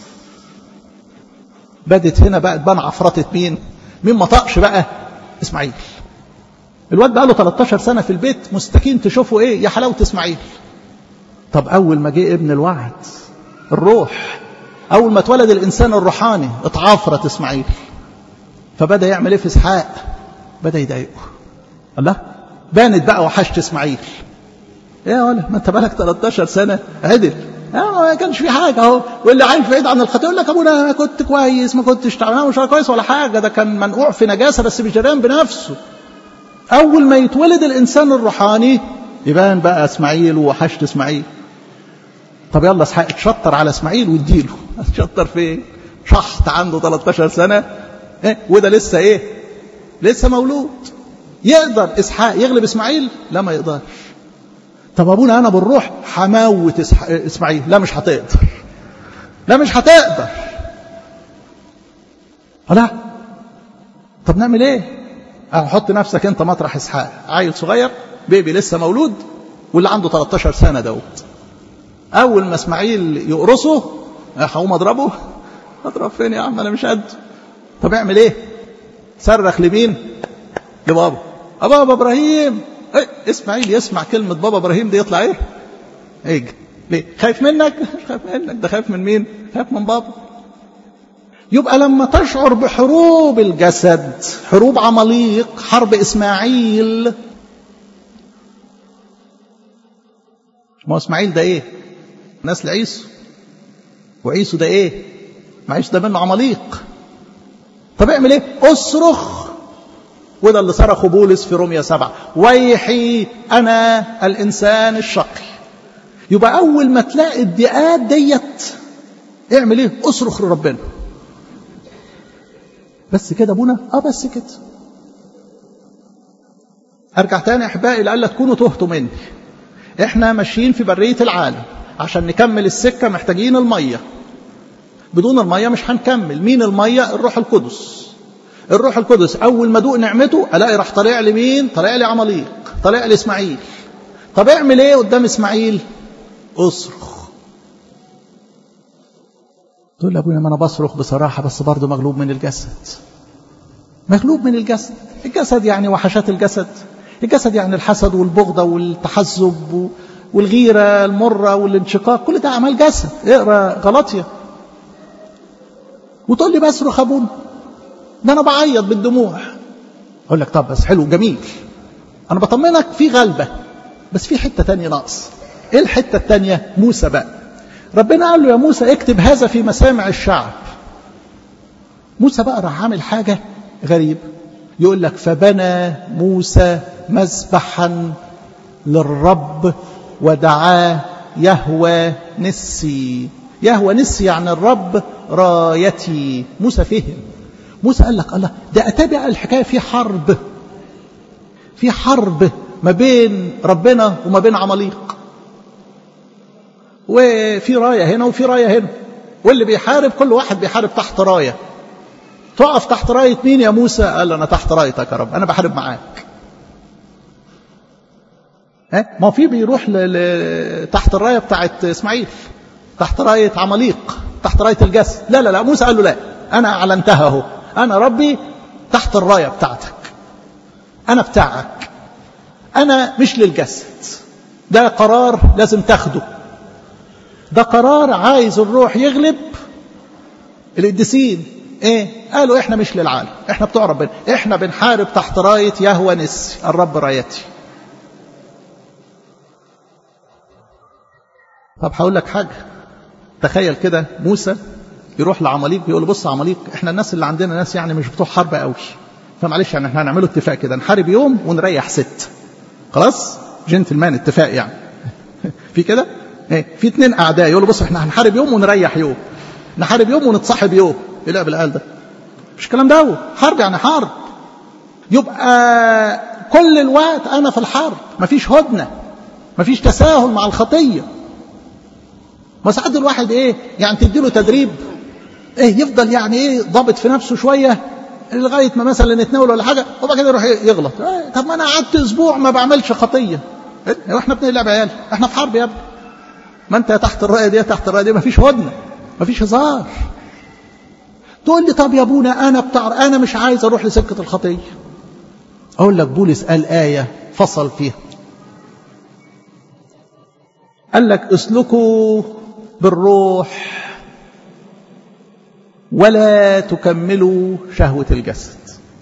بدت هنا بقى تبان عفرطة مين مين ما طقش بقى اسماعيل الواد بقى له 13 سنة في البيت مستكين تشوفه ايه يا حلاوة اسماعيل طب اول ما جه ابن الوعد الروح اول ما اتولد الانسان الروحاني اتعافرت اسماعيل فبدا يعمل ايه في اسحاق بدا يضايقه الله بانت بقى وحشت اسماعيل ايه يا ولا ما انت بقالك 13 سنة عدل ما كانش في حاجة اهو واللي عايش بعيد عن الخطيئة يقول لك ابونا انا كنت كويس ما كنتش تعبان مش كويس ولا حاجة ده كان منقوع في نجاسة بس مش جريان بنفسه أول ما يتولد الإنسان الروحاني يبان بقى إسماعيل ووحشت إسماعيل طب يلا اسحاق اتشطر على إسماعيل واديله اتشطر فين شحط عنده 13 سنة إيه؟ وده لسه إيه لسه مولود يقدر إسحاق يغلب إسماعيل لا ما يقدرش طب أبونا أنا بالروح هموت إسماعيل لا مش هتقدر لا مش هتقدر لا طب نعمل ايه حط نفسك انت مطرح اسحاق عيل صغير بيبي لسه مولود واللي عنده 13 سنه دوت اول ما اسماعيل يقرصه هقوم اضربه اضرب فين يا عم انا مش قد طب اعمل ايه صرخ لمين لبابا بابا ابراهيم ايه اسماعيل يسمع كلمه بابا ابراهيم دي يطلع ايه ايه ليه خايف منك مش خايف منك ده خايف من مين خايف من بابا يبقى لما تشعر بحروب الجسد حروب عماليق حرب إسماعيل ما هو إسماعيل ده إيه نسل عيسو وعيسو ده إيه ما عيسو ده منه عماليق طب اعمل إيه أصرخ وده اللي صرخه بولس في روميا سبعة ويحي أنا الإنسان الشقي يبقى أول ما تلاقي الضيقات ديت اعمل إيه أصرخ لربنا بس كده ابونا اه بس كده ارجع تاني احبائي لألا تكونوا تهتوا مني احنا ماشيين في برية العالم عشان نكمل السكة محتاجين المية بدون المية مش هنكمل مين المية الروح القدس الروح القدس اول ما ادوق نعمته الاقي راح طالع لي مين طالع لي عماليق طالع لي اسماعيل طب اعمل ايه قدام اسماعيل اصرخ تقول لابويا ما انا بصرخ بصراحه بس برضه مغلوب من الجسد مغلوب من الجسد الجسد يعني وحشات الجسد الجسد يعني الحسد والبغضة والتحزب والغيرة المرة والانشقاق كل ده أعمال جسد اقرا غلطية وتقول لي بصرخ أبونا ده أنا بعيط بالدموع أقول لك طب بس حلو جميل أنا بطمنك في غلبة بس في حتة تانية ناقص إيه الحتة التانية موسى بقى ربنا قال له يا موسى اكتب هذا في مسامع الشعب موسى بقى راح عامل حاجة غريبة يقول لك فبنى موسى مذبحا للرب ودعاه يهوى نسي يهوى نسي يعني الرب رايتي موسى فهم موسى قال لك الله ده أتابع الحكاية في حرب في حرب ما بين ربنا وما بين عماليق وفي راية هنا وفي راية هنا واللي بيحارب كل واحد بيحارب تحت راية تقف تحت راية مين يا موسى قال أنا تحت رايتك يا رب أنا بحارب معاك ها ما في بيروح ل... ل... تحت الراية بتاعت إسماعيل تحت راية عماليق تحت راية الجسد لا لا لا موسى قال له لا أنا أعلنتها أهو أنا ربي تحت الراية بتاعتك أنا بتاعك أنا مش للجسد ده قرار لازم تاخده ده قرار عايز الروح يغلب القديسين ايه قالوا احنا مش للعالم احنا بتوع ربنا احنا بنحارب تحت رايه يهوى نسي الرب رايتي طب هقول لك حاجه تخيل كده موسى يروح لعماليق يقول له بص عماليق احنا الناس اللي عندنا ناس يعني مش بتوع حرب قوي فمعلش يعني احنا هنعمله اتفاق كده نحارب يوم ونريح ست خلاص جنتلمان اتفاق يعني في كده ايه في اتنين اعداء يقولوا بص احنا هنحارب يوم ونريح يوم نحارب يوم ونتصاحب يوم ايه لا بالقال ده مش الكلام ده هو حرب يعني حرب يبقى كل الوقت انا في الحرب مفيش هدنه مفيش تساهل مع الخطيه ما ساعات الواحد ايه يعني تديله تدريب ايه يفضل يعني ايه ضابط في نفسه شويه لغايه ما مثلا يتناول ولا حاجه وبعد كده يروح يغلط إيه طب ما انا قعدت اسبوع ما بعملش خطيه إيه احنا بنلعب عيال احنا في حرب يا ابني ما انت تحت الرايه دي تحت الرايه دي مفيش هدنه مفيش هزار تقول لي طب يا ابونا انا بتاع انا مش عايز اروح لسكه الخطيه اقول لك بولس قال ايه فصل فيها قال لك اسلكوا بالروح ولا تكملوا شهوة الجسد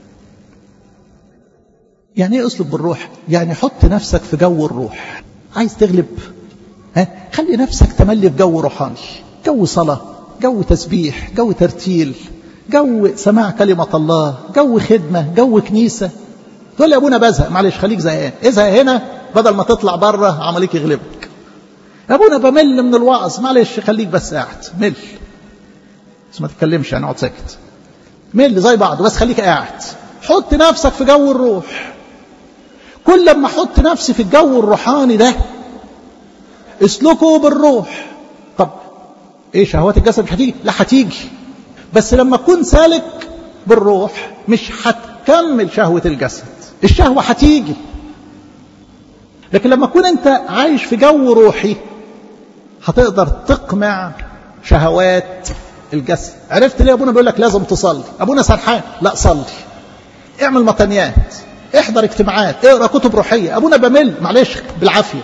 يعني ايه اسلك بالروح يعني حط نفسك في جو الروح عايز تغلب ها خلي نفسك تملي في جو روحاني جو صلاة جو تسبيح جو ترتيل جو سماع كلمة الله جو خدمة جو كنيسة تقول لي يا ابونا بزهق معلش خليك زهقان ازهق هنا بدل ما تطلع بره عمليك يغلبك يا ابونا بمل من الوعظ معلش خليك بس قاعد مل بس ما تتكلمش يعني اقعد ساكت مل زي بعض بس خليك قاعد حط نفسك في جو الروح كل لما احط نفسي في الجو الروحاني ده اسلكوا بالروح طب ايه شهوات الجسد مش هتيجي لا هتيجي بس لما اكون سالك بالروح مش هتكمل شهوة الجسد الشهوة هتيجي لكن لما اكون انت عايش في جو روحي هتقدر تقمع شهوات الجسد عرفت ليه ابونا بيقول لك لازم تصلي ابونا سرحان لا صلي اعمل مطنيات احضر اجتماعات اقرا كتب روحيه ابونا بمل معلش بالعافيه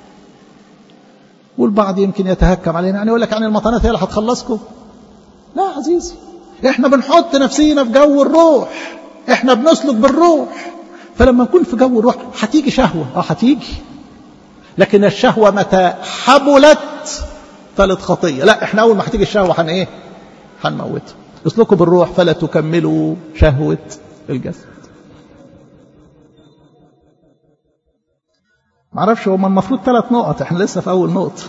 والبعض يمكن يتهكم علينا يعني يقول لك يعني المطنيات هي اللي هتخلصكم لا عزيزي احنا بنحط نفسينا في جو الروح احنا بنسلك بالروح فلما نكون في جو الروح هتيجي شهوه اه هتيجي لكن الشهوه متى حبلت فلت خطيه لا احنا اول ما هتيجي الشهوه هن ايه هنموتها اسلكوا بالروح فلا تكملوا شهوه الجسد معرفش هما المفروض ثلاث نقط احنا لسه في اول نقطه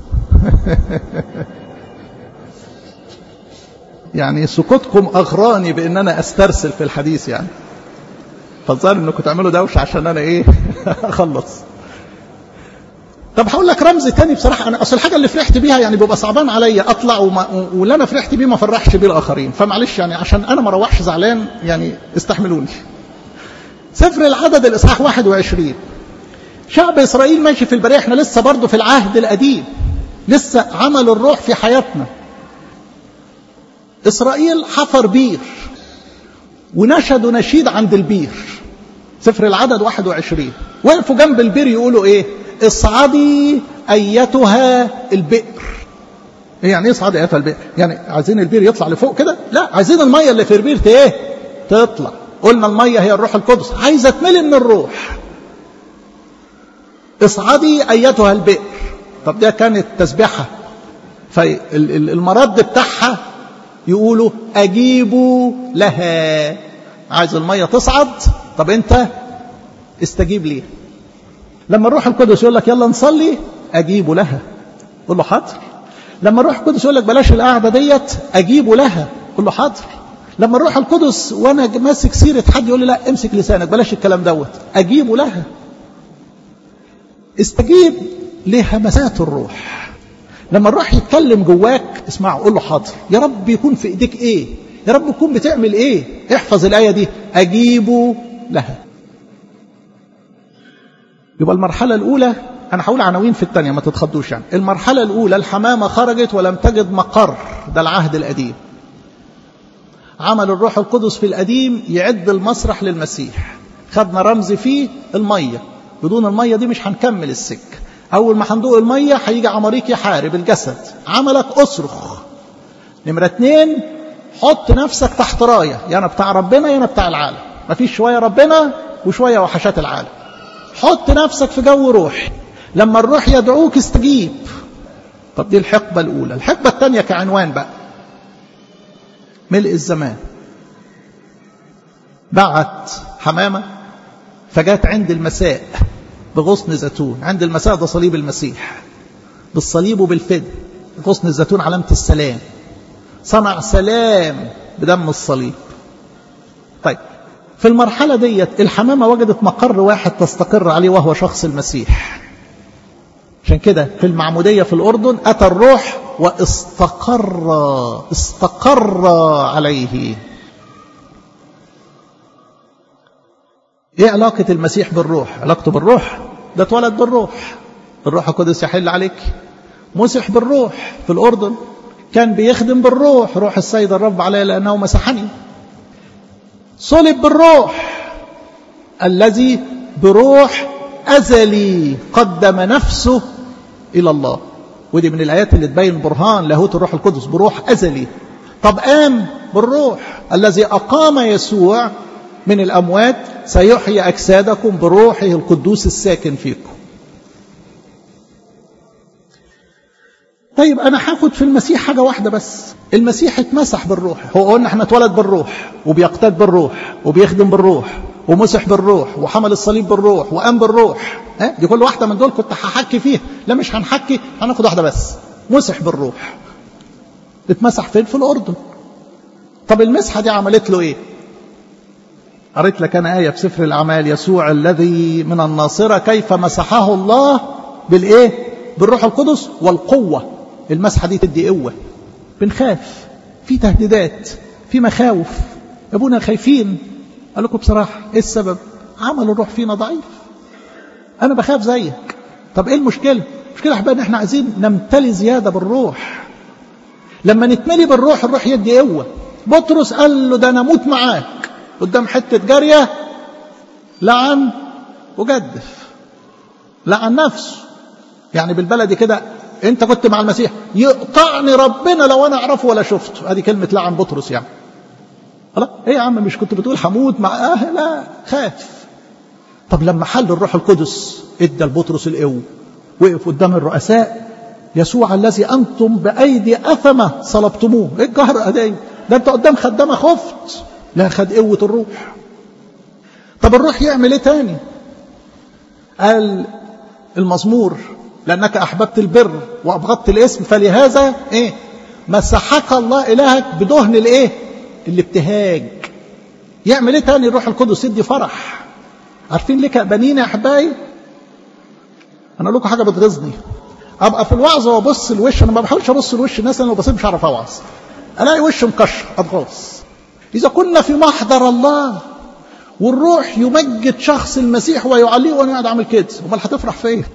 يعني سكوتكم اغراني بان انا استرسل في الحديث يعني فالظاهر انكم تعملوا دوشه عشان انا ايه اخلص طب هقول لك رمز تاني بصراحه انا اصل الحاجه اللي فرحت بيها يعني بيبقى صعبان عليا اطلع وما واللي انا فرحت بيه ما فرحش بيه الاخرين فمعلش يعني عشان انا ما اروحش زعلان يعني استحملوني سفر العدد الاصحاح 21 شعب اسرائيل ماشي في البريه احنا لسه برضه في العهد القديم لسه عمل الروح في حياتنا اسرائيل حفر بير ونشدوا نشيد عند البير سفر العدد 21 وقفوا جنب البير يقولوا ايه اصعدي ايتها البئر يعني ايه اصعدي ايتها البئر يعني عايزين البير يطلع لفوق كده لا عايزين الميه اللي في البير ايه تطلع قلنا الميه هي الروح القدس عايزه تملي من الروح اصعدي ايتها البئر طب ده كانت تسبيحه فالمرد بتاعها يقولوا اجيبوا لها عايز الميه تصعد طب انت استجيب ليه لما الروح القدس يقول لك يلا نصلي اجيبوا لها قول له حاضر لما الروح القدس يقول لك بلاش القعده ديت اجيبوا لها قول له حاضر لما الروح القدس وانا ماسك سيره حد يقول لي لا امسك لسانك بلاش الكلام دوت اجيبوا لها استجيب لهمسات الروح لما الروح يتكلم جواك اسمعه قول له حاضر يا رب يكون في ايديك ايه يا رب تكون بتعمل ايه احفظ الايه دي اجيبوا لها يبقى المرحله الاولى انا هقول عناوين في الثانيه ما تتخضوش يعني المرحله الاولى الحمامه خرجت ولم تجد مقر ده العهد القديم عمل الروح القدس في القديم يعد المسرح للمسيح خدنا رمز فيه الميه بدون الميه دي مش هنكمل السكه اول ما هندوق الميه هيجي عماريك يحارب الجسد عملك اصرخ نمره اتنين حط نفسك تحت رايه يا انا بتاع ربنا يا انا بتاع العالم مفيش شويه ربنا وشويه وحشات العالم حط نفسك في جو روح لما الروح يدعوك استجيب طب دي الحقبه الاولى الحقبه الثانيه كعنوان بقى ملء الزمان بعت حمامه فجات عند المساء بغصن زيتون عند المساء ده صليب المسيح بالصليب وبالفدء غصن الزيتون علامة السلام صنع سلام بدم الصليب طيب في المرحلة ديت الحمامة وجدت مقر واحد تستقر عليه وهو شخص المسيح عشان كده في المعمودية في الأردن أتى الروح واستقر استقر عليه ايه علاقة المسيح بالروح علاقته بالروح ده اتولد بالروح الروح القدس يحل عليك مسح بالروح في الأردن كان بيخدم بالروح روح السيد الرب عليه لأنه مسحني صلب بالروح الذي بروح أزلي قدم نفسه إلى الله ودي من الآيات اللي تبين برهان لاهوت الروح القدس بروح أزلي طب قام بالروح الذي أقام يسوع من الأموات سيحيي أجسادكم بروحه القدوس الساكن فيكم طيب أنا هاخد في المسيح حاجة واحدة بس المسيح اتمسح بالروح هو قلنا احنا اتولد بالروح وبيقتاد بالروح وبيخدم بالروح ومسح بالروح وحمل الصليب بالروح وقام بالروح ها دي كل واحدة من دول كنت هحكي فيها لا مش هنحكي هناخد واحدة بس مسح بالروح اتمسح فين في الأردن طب المسحة دي عملت له ايه قريت لك أنا آية في سفر الأعمال يسوع الذي من الناصرة كيف مسحه الله بالإيه بالروح القدس والقوة المسحة دي تدي قوة بنخاف في تهديدات في مخاوف أبونا خايفين قال لكم بصراحة إيه السبب عمل الروح فينا ضعيف أنا بخاف زيك طب إيه المشكلة المشكلة أحباب إن إحنا عايزين نمتلي زيادة بالروح لما نتملي بالروح الروح يدي قوة بطرس قال له ده أنا أموت معاك قدام حتة جارية لعن وجدف لعن نفسه يعني بالبلدي كده انت كنت مع المسيح يقطعني ربنا لو انا اعرفه ولا شفته ادي كلمة لعن بطرس يعني خلاص ايه يا عم مش كنت بتقول حمود مع اه لا خاف طب لما حل الروح القدس ادى لبطرس القوة وقف قدام الرؤساء يسوع الذي انتم بايدي اثمه صلبتموه ايه الجهر دي ده انت قدام خدامه خفت لا خد قوة الروح طب الروح يعمل ايه تاني قال المزمور لأنك أحببت البر وأبغضت الاسم فلهذا إيه مسحك الله إلهك بدهن الإيه الابتهاج يعمل إيه تاني الروح القدس يدي فرح عارفين ليه كأبانين يا أحبائي أنا أقول لكم حاجة بتغيظني أبقى في الوعظ وأبص الوش أنا ما بحاولش أبص الوش الناس لأن لو بصيت مش هعرف أوعظ ألاقي وش مكشر أتغاظ إذا كنا في محضر الله والروح يمجد شخص المسيح ويعليه وأنا قاعد أعمل كده أمال هتفرح في إيه؟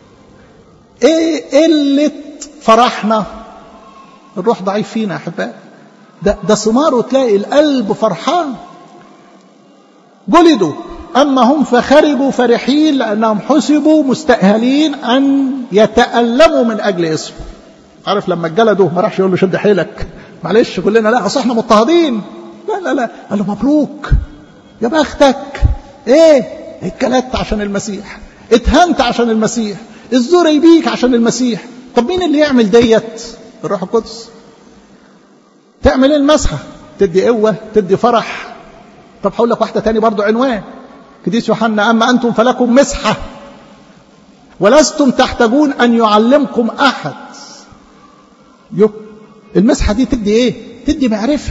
إيه قلة فرحنا الروح ضعيف فينا يا أحبائي ده, ده ثماره تلاقي القلب فرحان جلدوا أما هم فخرجوا فرحين لأنهم حسبوا مستأهلين أن يتألموا من أجل اسمه عارف لما اتجلدوا ما راحش يقول له شد حيلك معلش كلنا لا اصل احنا مضطهدين لا لا لا قال له مبروك يا بختك ايه اتجلدت عشان المسيح اتهنت عشان المسيح الزور يبيك عشان المسيح طب مين اللي يعمل ديت الروح القدس تعمل المسحه تدي قوه تدي فرح طب هقول لك واحده تاني برضو عنوان قديس يوحنا اما انتم فلكم مسحه ولستم تحتاجون ان يعلمكم احد يو المسحة دي تدي ايه تدي معرفة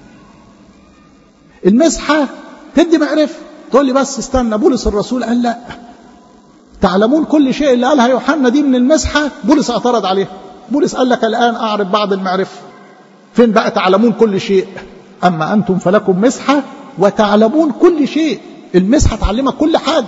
المسحة تدي معرفة تقول لي بس استنى بولس الرسول قال لا تعلمون كل شيء اللي قالها يوحنا دي من المسحة بولس اعترض عليها بولس قال لك الآن أعرف بعض المعرفة فين بقى تعلمون كل شيء أما أنتم فلكم مسحة وتعلمون كل شيء المسحة تعلمك كل حاجة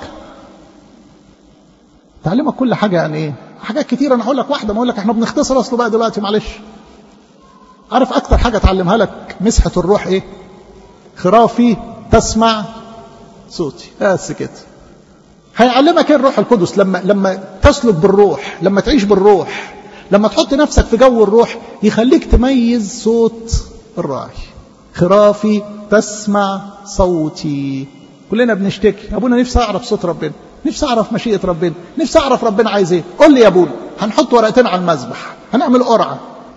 تعلمك كل حاجة يعني ايه حاجات كتير انا هقول لك واحده ما اقول لك احنا بنختصر اصله بقى دلوقتي معلش عارف اكتر حاجه تعلمها لك مسحه الروح ايه خرافي تسمع صوتي بس كده هيعلمك ايه الروح القدس لما لما تسلك بالروح لما تعيش بالروح لما تحط نفسك في جو الروح يخليك تميز صوت الراعي خرافي تسمع صوتي كلنا بنشتكي ابونا نفسي اعرف صوت ربنا نفسي اعرف مشيئه ربنا نفسي اعرف ربنا عايز ايه قول لي يا ابونا هنحط ورقتين على المذبح هنعمل قرعه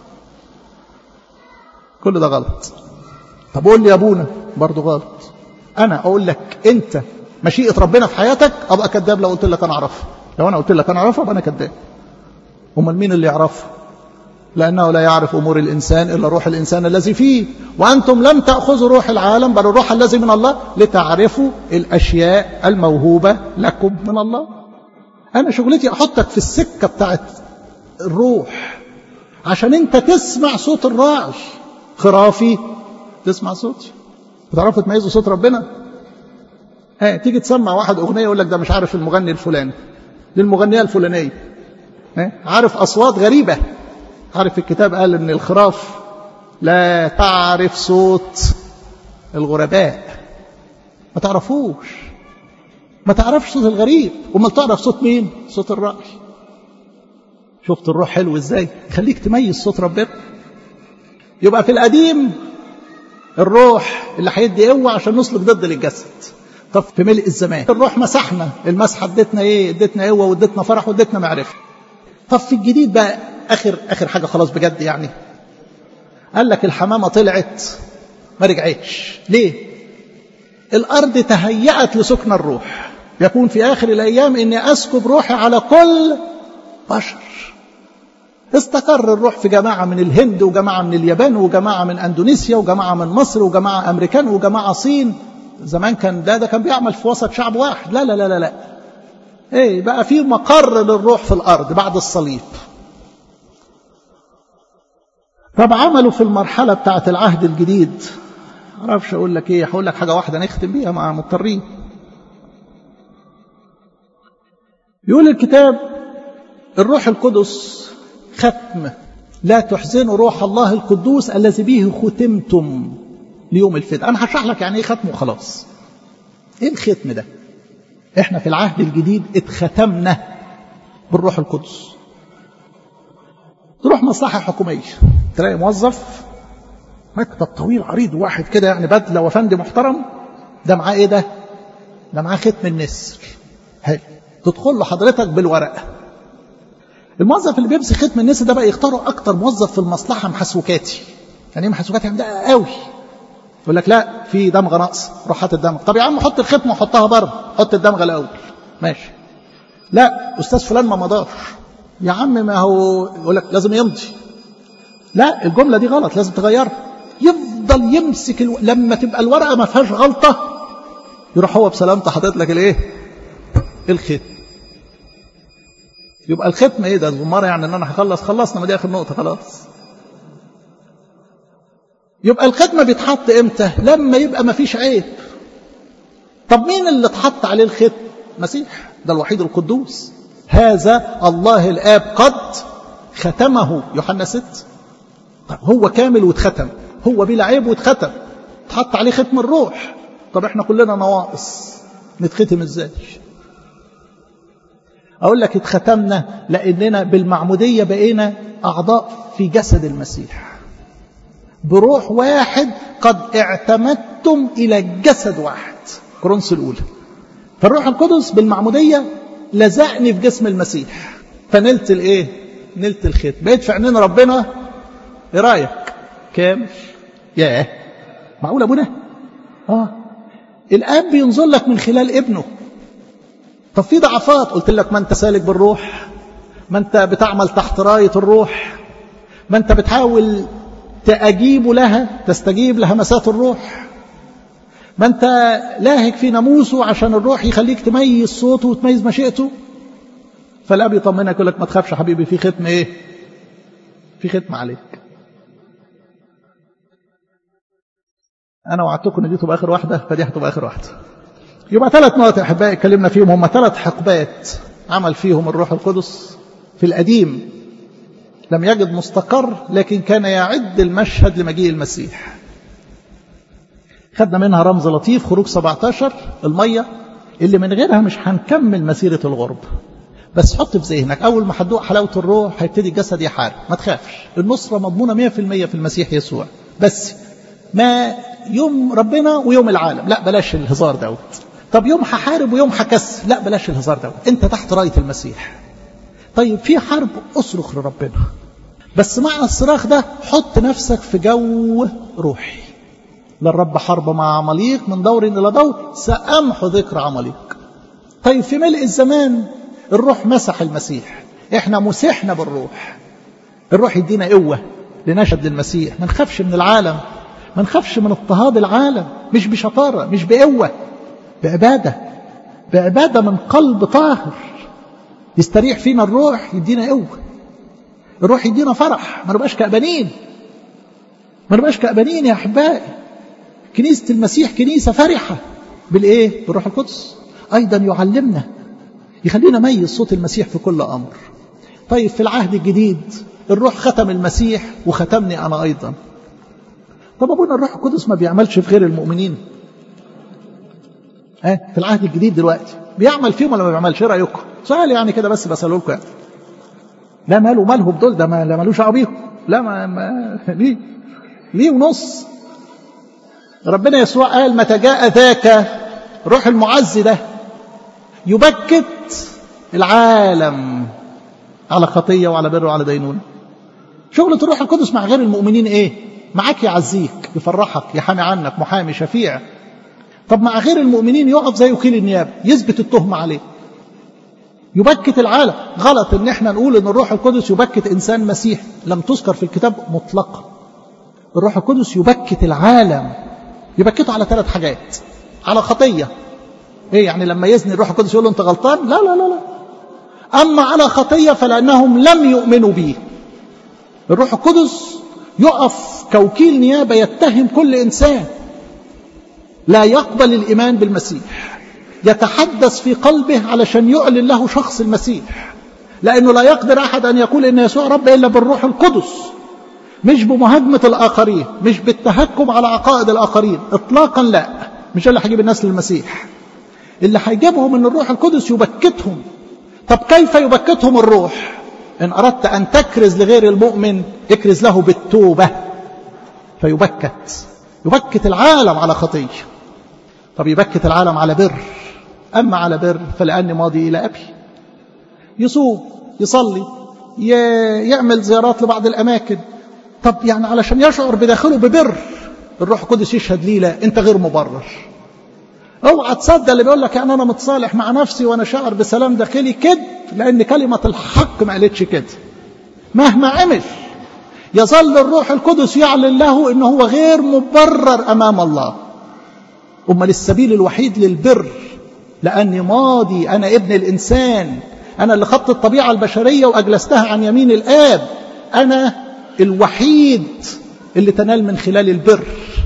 كل ده غلط طب قول لي يا ابونا برضه غلط انا اقول لك انت مشيئه ربنا في حياتك ابقى كذاب لو قلت لك انا اعرفها لو انا قلت لك انا اعرفها ابقى انا كذاب امال مين اللي يعرفها لأنه لا يعرف أمور الإنسان إلا روح الإنسان الذي فيه وأنتم لم تأخذوا روح العالم بل الروح الذي من الله لتعرفوا الأشياء الموهوبة لكم من الله أنا شغلتي أحطك في السكة بتاعت الروح عشان أنت تسمع صوت الراعي خرافي تسمع صوتي بتعرفوا تميزوا صوت ربنا اه تيجي تسمع واحد أغنية يقول لك ده مش عارف المغني الفلاني دي المغنية الفلانية اه عارف أصوات غريبة عارف الكتاب قال ان الخراف لا تعرف صوت الغرباء ما تعرفوش ما تعرفش صوت الغريب وما تعرف صوت مين صوت الرأي شفت الروح حلو ازاي خليك تميز صوت ربنا يبقى في القديم الروح اللي هيدي قوه عشان نسلك ضد الجسد طب في ملء الزمان الروح مسحنا المسحه ادتنا ايه ادتنا قوه وادتنا فرح وادتنا معرفه طب في الجديد بقى اخر اخر حاجه خلاص بجد يعني قال لك الحمامه طلعت ما رجعتش ليه الارض تهيأت لسكن الروح يكون في اخر الايام اني اسكب روحي على كل بشر استقر الروح في جماعه من الهند وجماعه من اليابان وجماعه من اندونيسيا وجماعه من مصر وجماعه امريكان وجماعه صين زمان كان ده ده كان بيعمل في وسط شعب واحد لا لا لا لا لا ايه بقى في مقر للروح في الارض بعد الصليب طب عملوا في المرحلة بتاعة العهد الجديد معرفش أقول لك إيه هقول لك حاجة واحدة نختم بيها مع مضطرين يقول الكتاب الروح القدس ختم لا تحزنوا روح الله القدوس الذي به ختمتم ليوم الفداء أنا هشرح لك يعني إيه ختم وخلاص إيه الختم ده إحنا في العهد الجديد اتختمنا بالروح القدس تروح مصلحة حكومية تلاقي موظف مكتب طويل عريض واحد كده يعني بدلة وفندي محترم ده معاه ايه ده ده معاه ختم النسر حلو تدخل له حضرتك بالورقة الموظف اللي بيمسك ختم النسر ده بقى يختاروا اكتر موظف في المصلحة محسوكاتي يعني ايه محسوكاتي يعني ده قوي يقول لك لا في دمغه ناقصه روح هات الدمغه طب يا عم حط الختم وحطها بره حط الدمغه الاول ماشي لا استاذ فلان ما مضاش يا عم ما هو يقول لك لازم يمضي لا الجملة دي غلط لازم تغيرها يفضل يمسك الو... لما تبقى الورقة ما فيهاش غلطة يروح هو بسلامته حاطط لك الايه الختم يبقى الختم ايه ده الزمارة يعني ان انا هخلص خلصنا ما دي اخر نقطة خلاص يبقى الختم بيتحط امتى لما يبقى ما فيش عيب طب مين اللي اتحط عليه الختم مسيح ده الوحيد القدوس هذا الله الآب قد ختمه يوحنا 6 طب هو كامل واتختم هو بلا عيب واتختم اتحط عليه ختم الروح طب احنا كلنا نواقص نتختم ازاي اقول لك اتختمنا لاننا بالمعموديه بقينا اعضاء في جسد المسيح بروح واحد قد اعتمدتم الى جسد واحد كورنثوس الاولى فالروح القدس بالمعموديه لزقني في جسم المسيح فنلت الايه نلت الختم بقيت في عينين ربنا ايه رايك كامل ياه معقول ابونا اه الاب بينظر لك من خلال ابنه طب في ضعفات قلت لك ما انت سالك بالروح ما انت بتعمل تحت رايه الروح ما انت بتحاول تأجيب لها تستجيب لهمسات الروح ما انت لاهك في ناموسه عشان الروح يخليك تميز صوته وتميز مشيئته فالاب يطمنك يقول لك ما تخافش يا حبيبي في ختم ايه في ختم عليك انا وعدتكم ان دي تبقى اخر واحده فدي هتبقى اخر واحده يبقى ثلاث نقط يا احبائي اتكلمنا فيهم هم ثلاث حقبات عمل فيهم الروح القدس في القديم لم يجد مستقر لكن كان يعد المشهد لمجيء المسيح خدنا منها رمز لطيف خروج 17 المية اللي من غيرها مش هنكمل مسيرة الغرب بس حط في ذهنك أول ما هتدوق حلاوة الروح هيبتدي الجسد يحارب ما تخافش النصرة مضمونة 100% في المسيح يسوع بس ما يوم ربنا ويوم العالم لا بلاش الهزار دوت طب يوم هحارب ويوم هكس لا بلاش الهزار دوت انت تحت رايه المسيح طيب في حرب اصرخ لربنا بس مع الصراخ ده حط نفسك في جو روحي للرب حرب مع عماليق من دور الى دور سامحو ذكر عماليق طيب في ملء الزمان الروح مسح المسيح احنا مسحنا بالروح الروح يدينا قوه لنشهد للمسيح ما نخافش من العالم ما نخافش من اضطهاد العالم مش بشطاره مش بقوه بعباده بعباده من قلب طاهر يستريح فينا الروح يدينا قوه الروح يدينا فرح ما نبقاش كأبانين ما نبقاش كأبانين يا أحبائي كنيسة المسيح كنيسة فرحة بالإيه؟ بالروح القدس أيضا يعلمنا يخلينا ميز صوت المسيح في كل أمر طيب في العهد الجديد الروح ختم المسيح وختمني أنا أيضا طب أبونا الروح القدس ما بيعملش في غير المؤمنين اه في العهد الجديد دلوقتي بيعمل فيهم ولا ما بيعملش ايه رايكم سؤال يعني كده بس بساله لكم يعني لا ماله ماله بدول ده ما مالوش دعوه بيهم لا ما, ما ليه ليه ونص ربنا يسوع قال متى جاء ذاك روح المعز ده يبكت العالم على خطيه وعلى بر وعلى دينونه شغلة الروح القدس مع غير المؤمنين ايه معاك يعزيك يفرحك يحامي عنك محامي شفيع طب مع غير المؤمنين يقف زي وكيل النيابه يثبت التهمه عليه يبكت العالم غلط ان احنا نقول ان الروح القدس يبكت انسان مسيح لم تذكر في الكتاب مطلقا الروح القدس يبكت العالم يبكته على ثلاث حاجات على خطيه ايه يعني لما يزني الروح القدس يقول له انت غلطان لا لا لا لا اما على خطيه فلانهم لم يؤمنوا به الروح القدس يقف كوكيل نيابه يتهم كل انسان لا يقبل الايمان بالمسيح يتحدث في قلبه علشان يعلن له شخص المسيح لأنه لا يقدر أحد أن يقول إن يسوع رب إلا بالروح القدس مش بمهاجمة الآخرين مش بالتهكم على عقائد الآخرين إطلاقا لا مش اللي هيجيب الناس للمسيح اللي هيجيبهم من الروح القدس يبكتهم طب كيف يبكتهم الروح إن أردت أن تكرز لغير المؤمن اكرز له بالتوبة فيبكت يبكت العالم على خطيه طب يبكت العالم على بر أما على بر فلأني ماضي إلى أبي يصوم يصلي يعمل زيارات لبعض الأماكن طب يعني علشان يشعر بداخله ببر الروح القدس يشهد لي لا أنت غير مبرر اوعى تصدق اللي بيقول لك يعني انا متصالح مع نفسي وانا شاعر بسلام داخلي كده لان كلمه الحق ما قالتش كده مهما عمل يظل الروح القدس يعلن له انه هو غير مبرر امام الله امال السبيل الوحيد للبر لاني ماضي انا ابن الانسان انا اللي خدت الطبيعه البشريه واجلستها عن يمين الاب انا الوحيد اللي تنال من خلال البر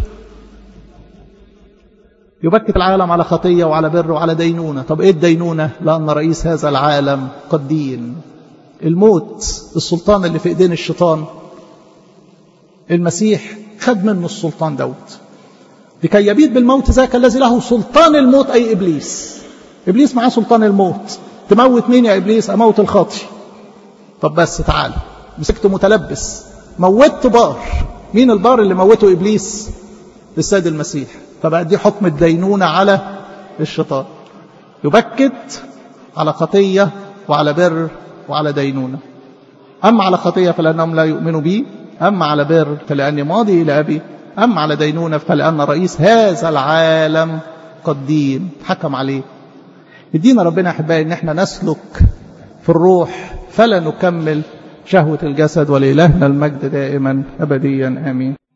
يبكت العالم على خطيه وعلى بر وعلى دينونه طب ايه الدينونه لان رئيس هذا العالم قد دين الموت السلطان اللي في ايدين الشيطان المسيح خد منه السلطان دوت لكي يبيد بالموت ذاك الذي له سلطان الموت أي إبليس إبليس معاه سلطان الموت تموت مين يا إبليس أموت الخاطي طب بس تعال مسكت متلبس موتت بار مين البار اللي موته إبليس السيد المسيح فبقى دي حكم الدينونة على الشيطان يبكت على خطية وعلى بر وعلى دينونة أما على خطية فلأنهم لا يؤمنوا بي أما على بر فلأني ماضي إلى أبي أما على دينونة فلأن رئيس هذا العالم قد دين حكم عليه يدينا ربنا أحبائي إن احنا نسلك في الروح فلا نكمل شهوة الجسد ولإلهنا المجد دائما أبديا آمين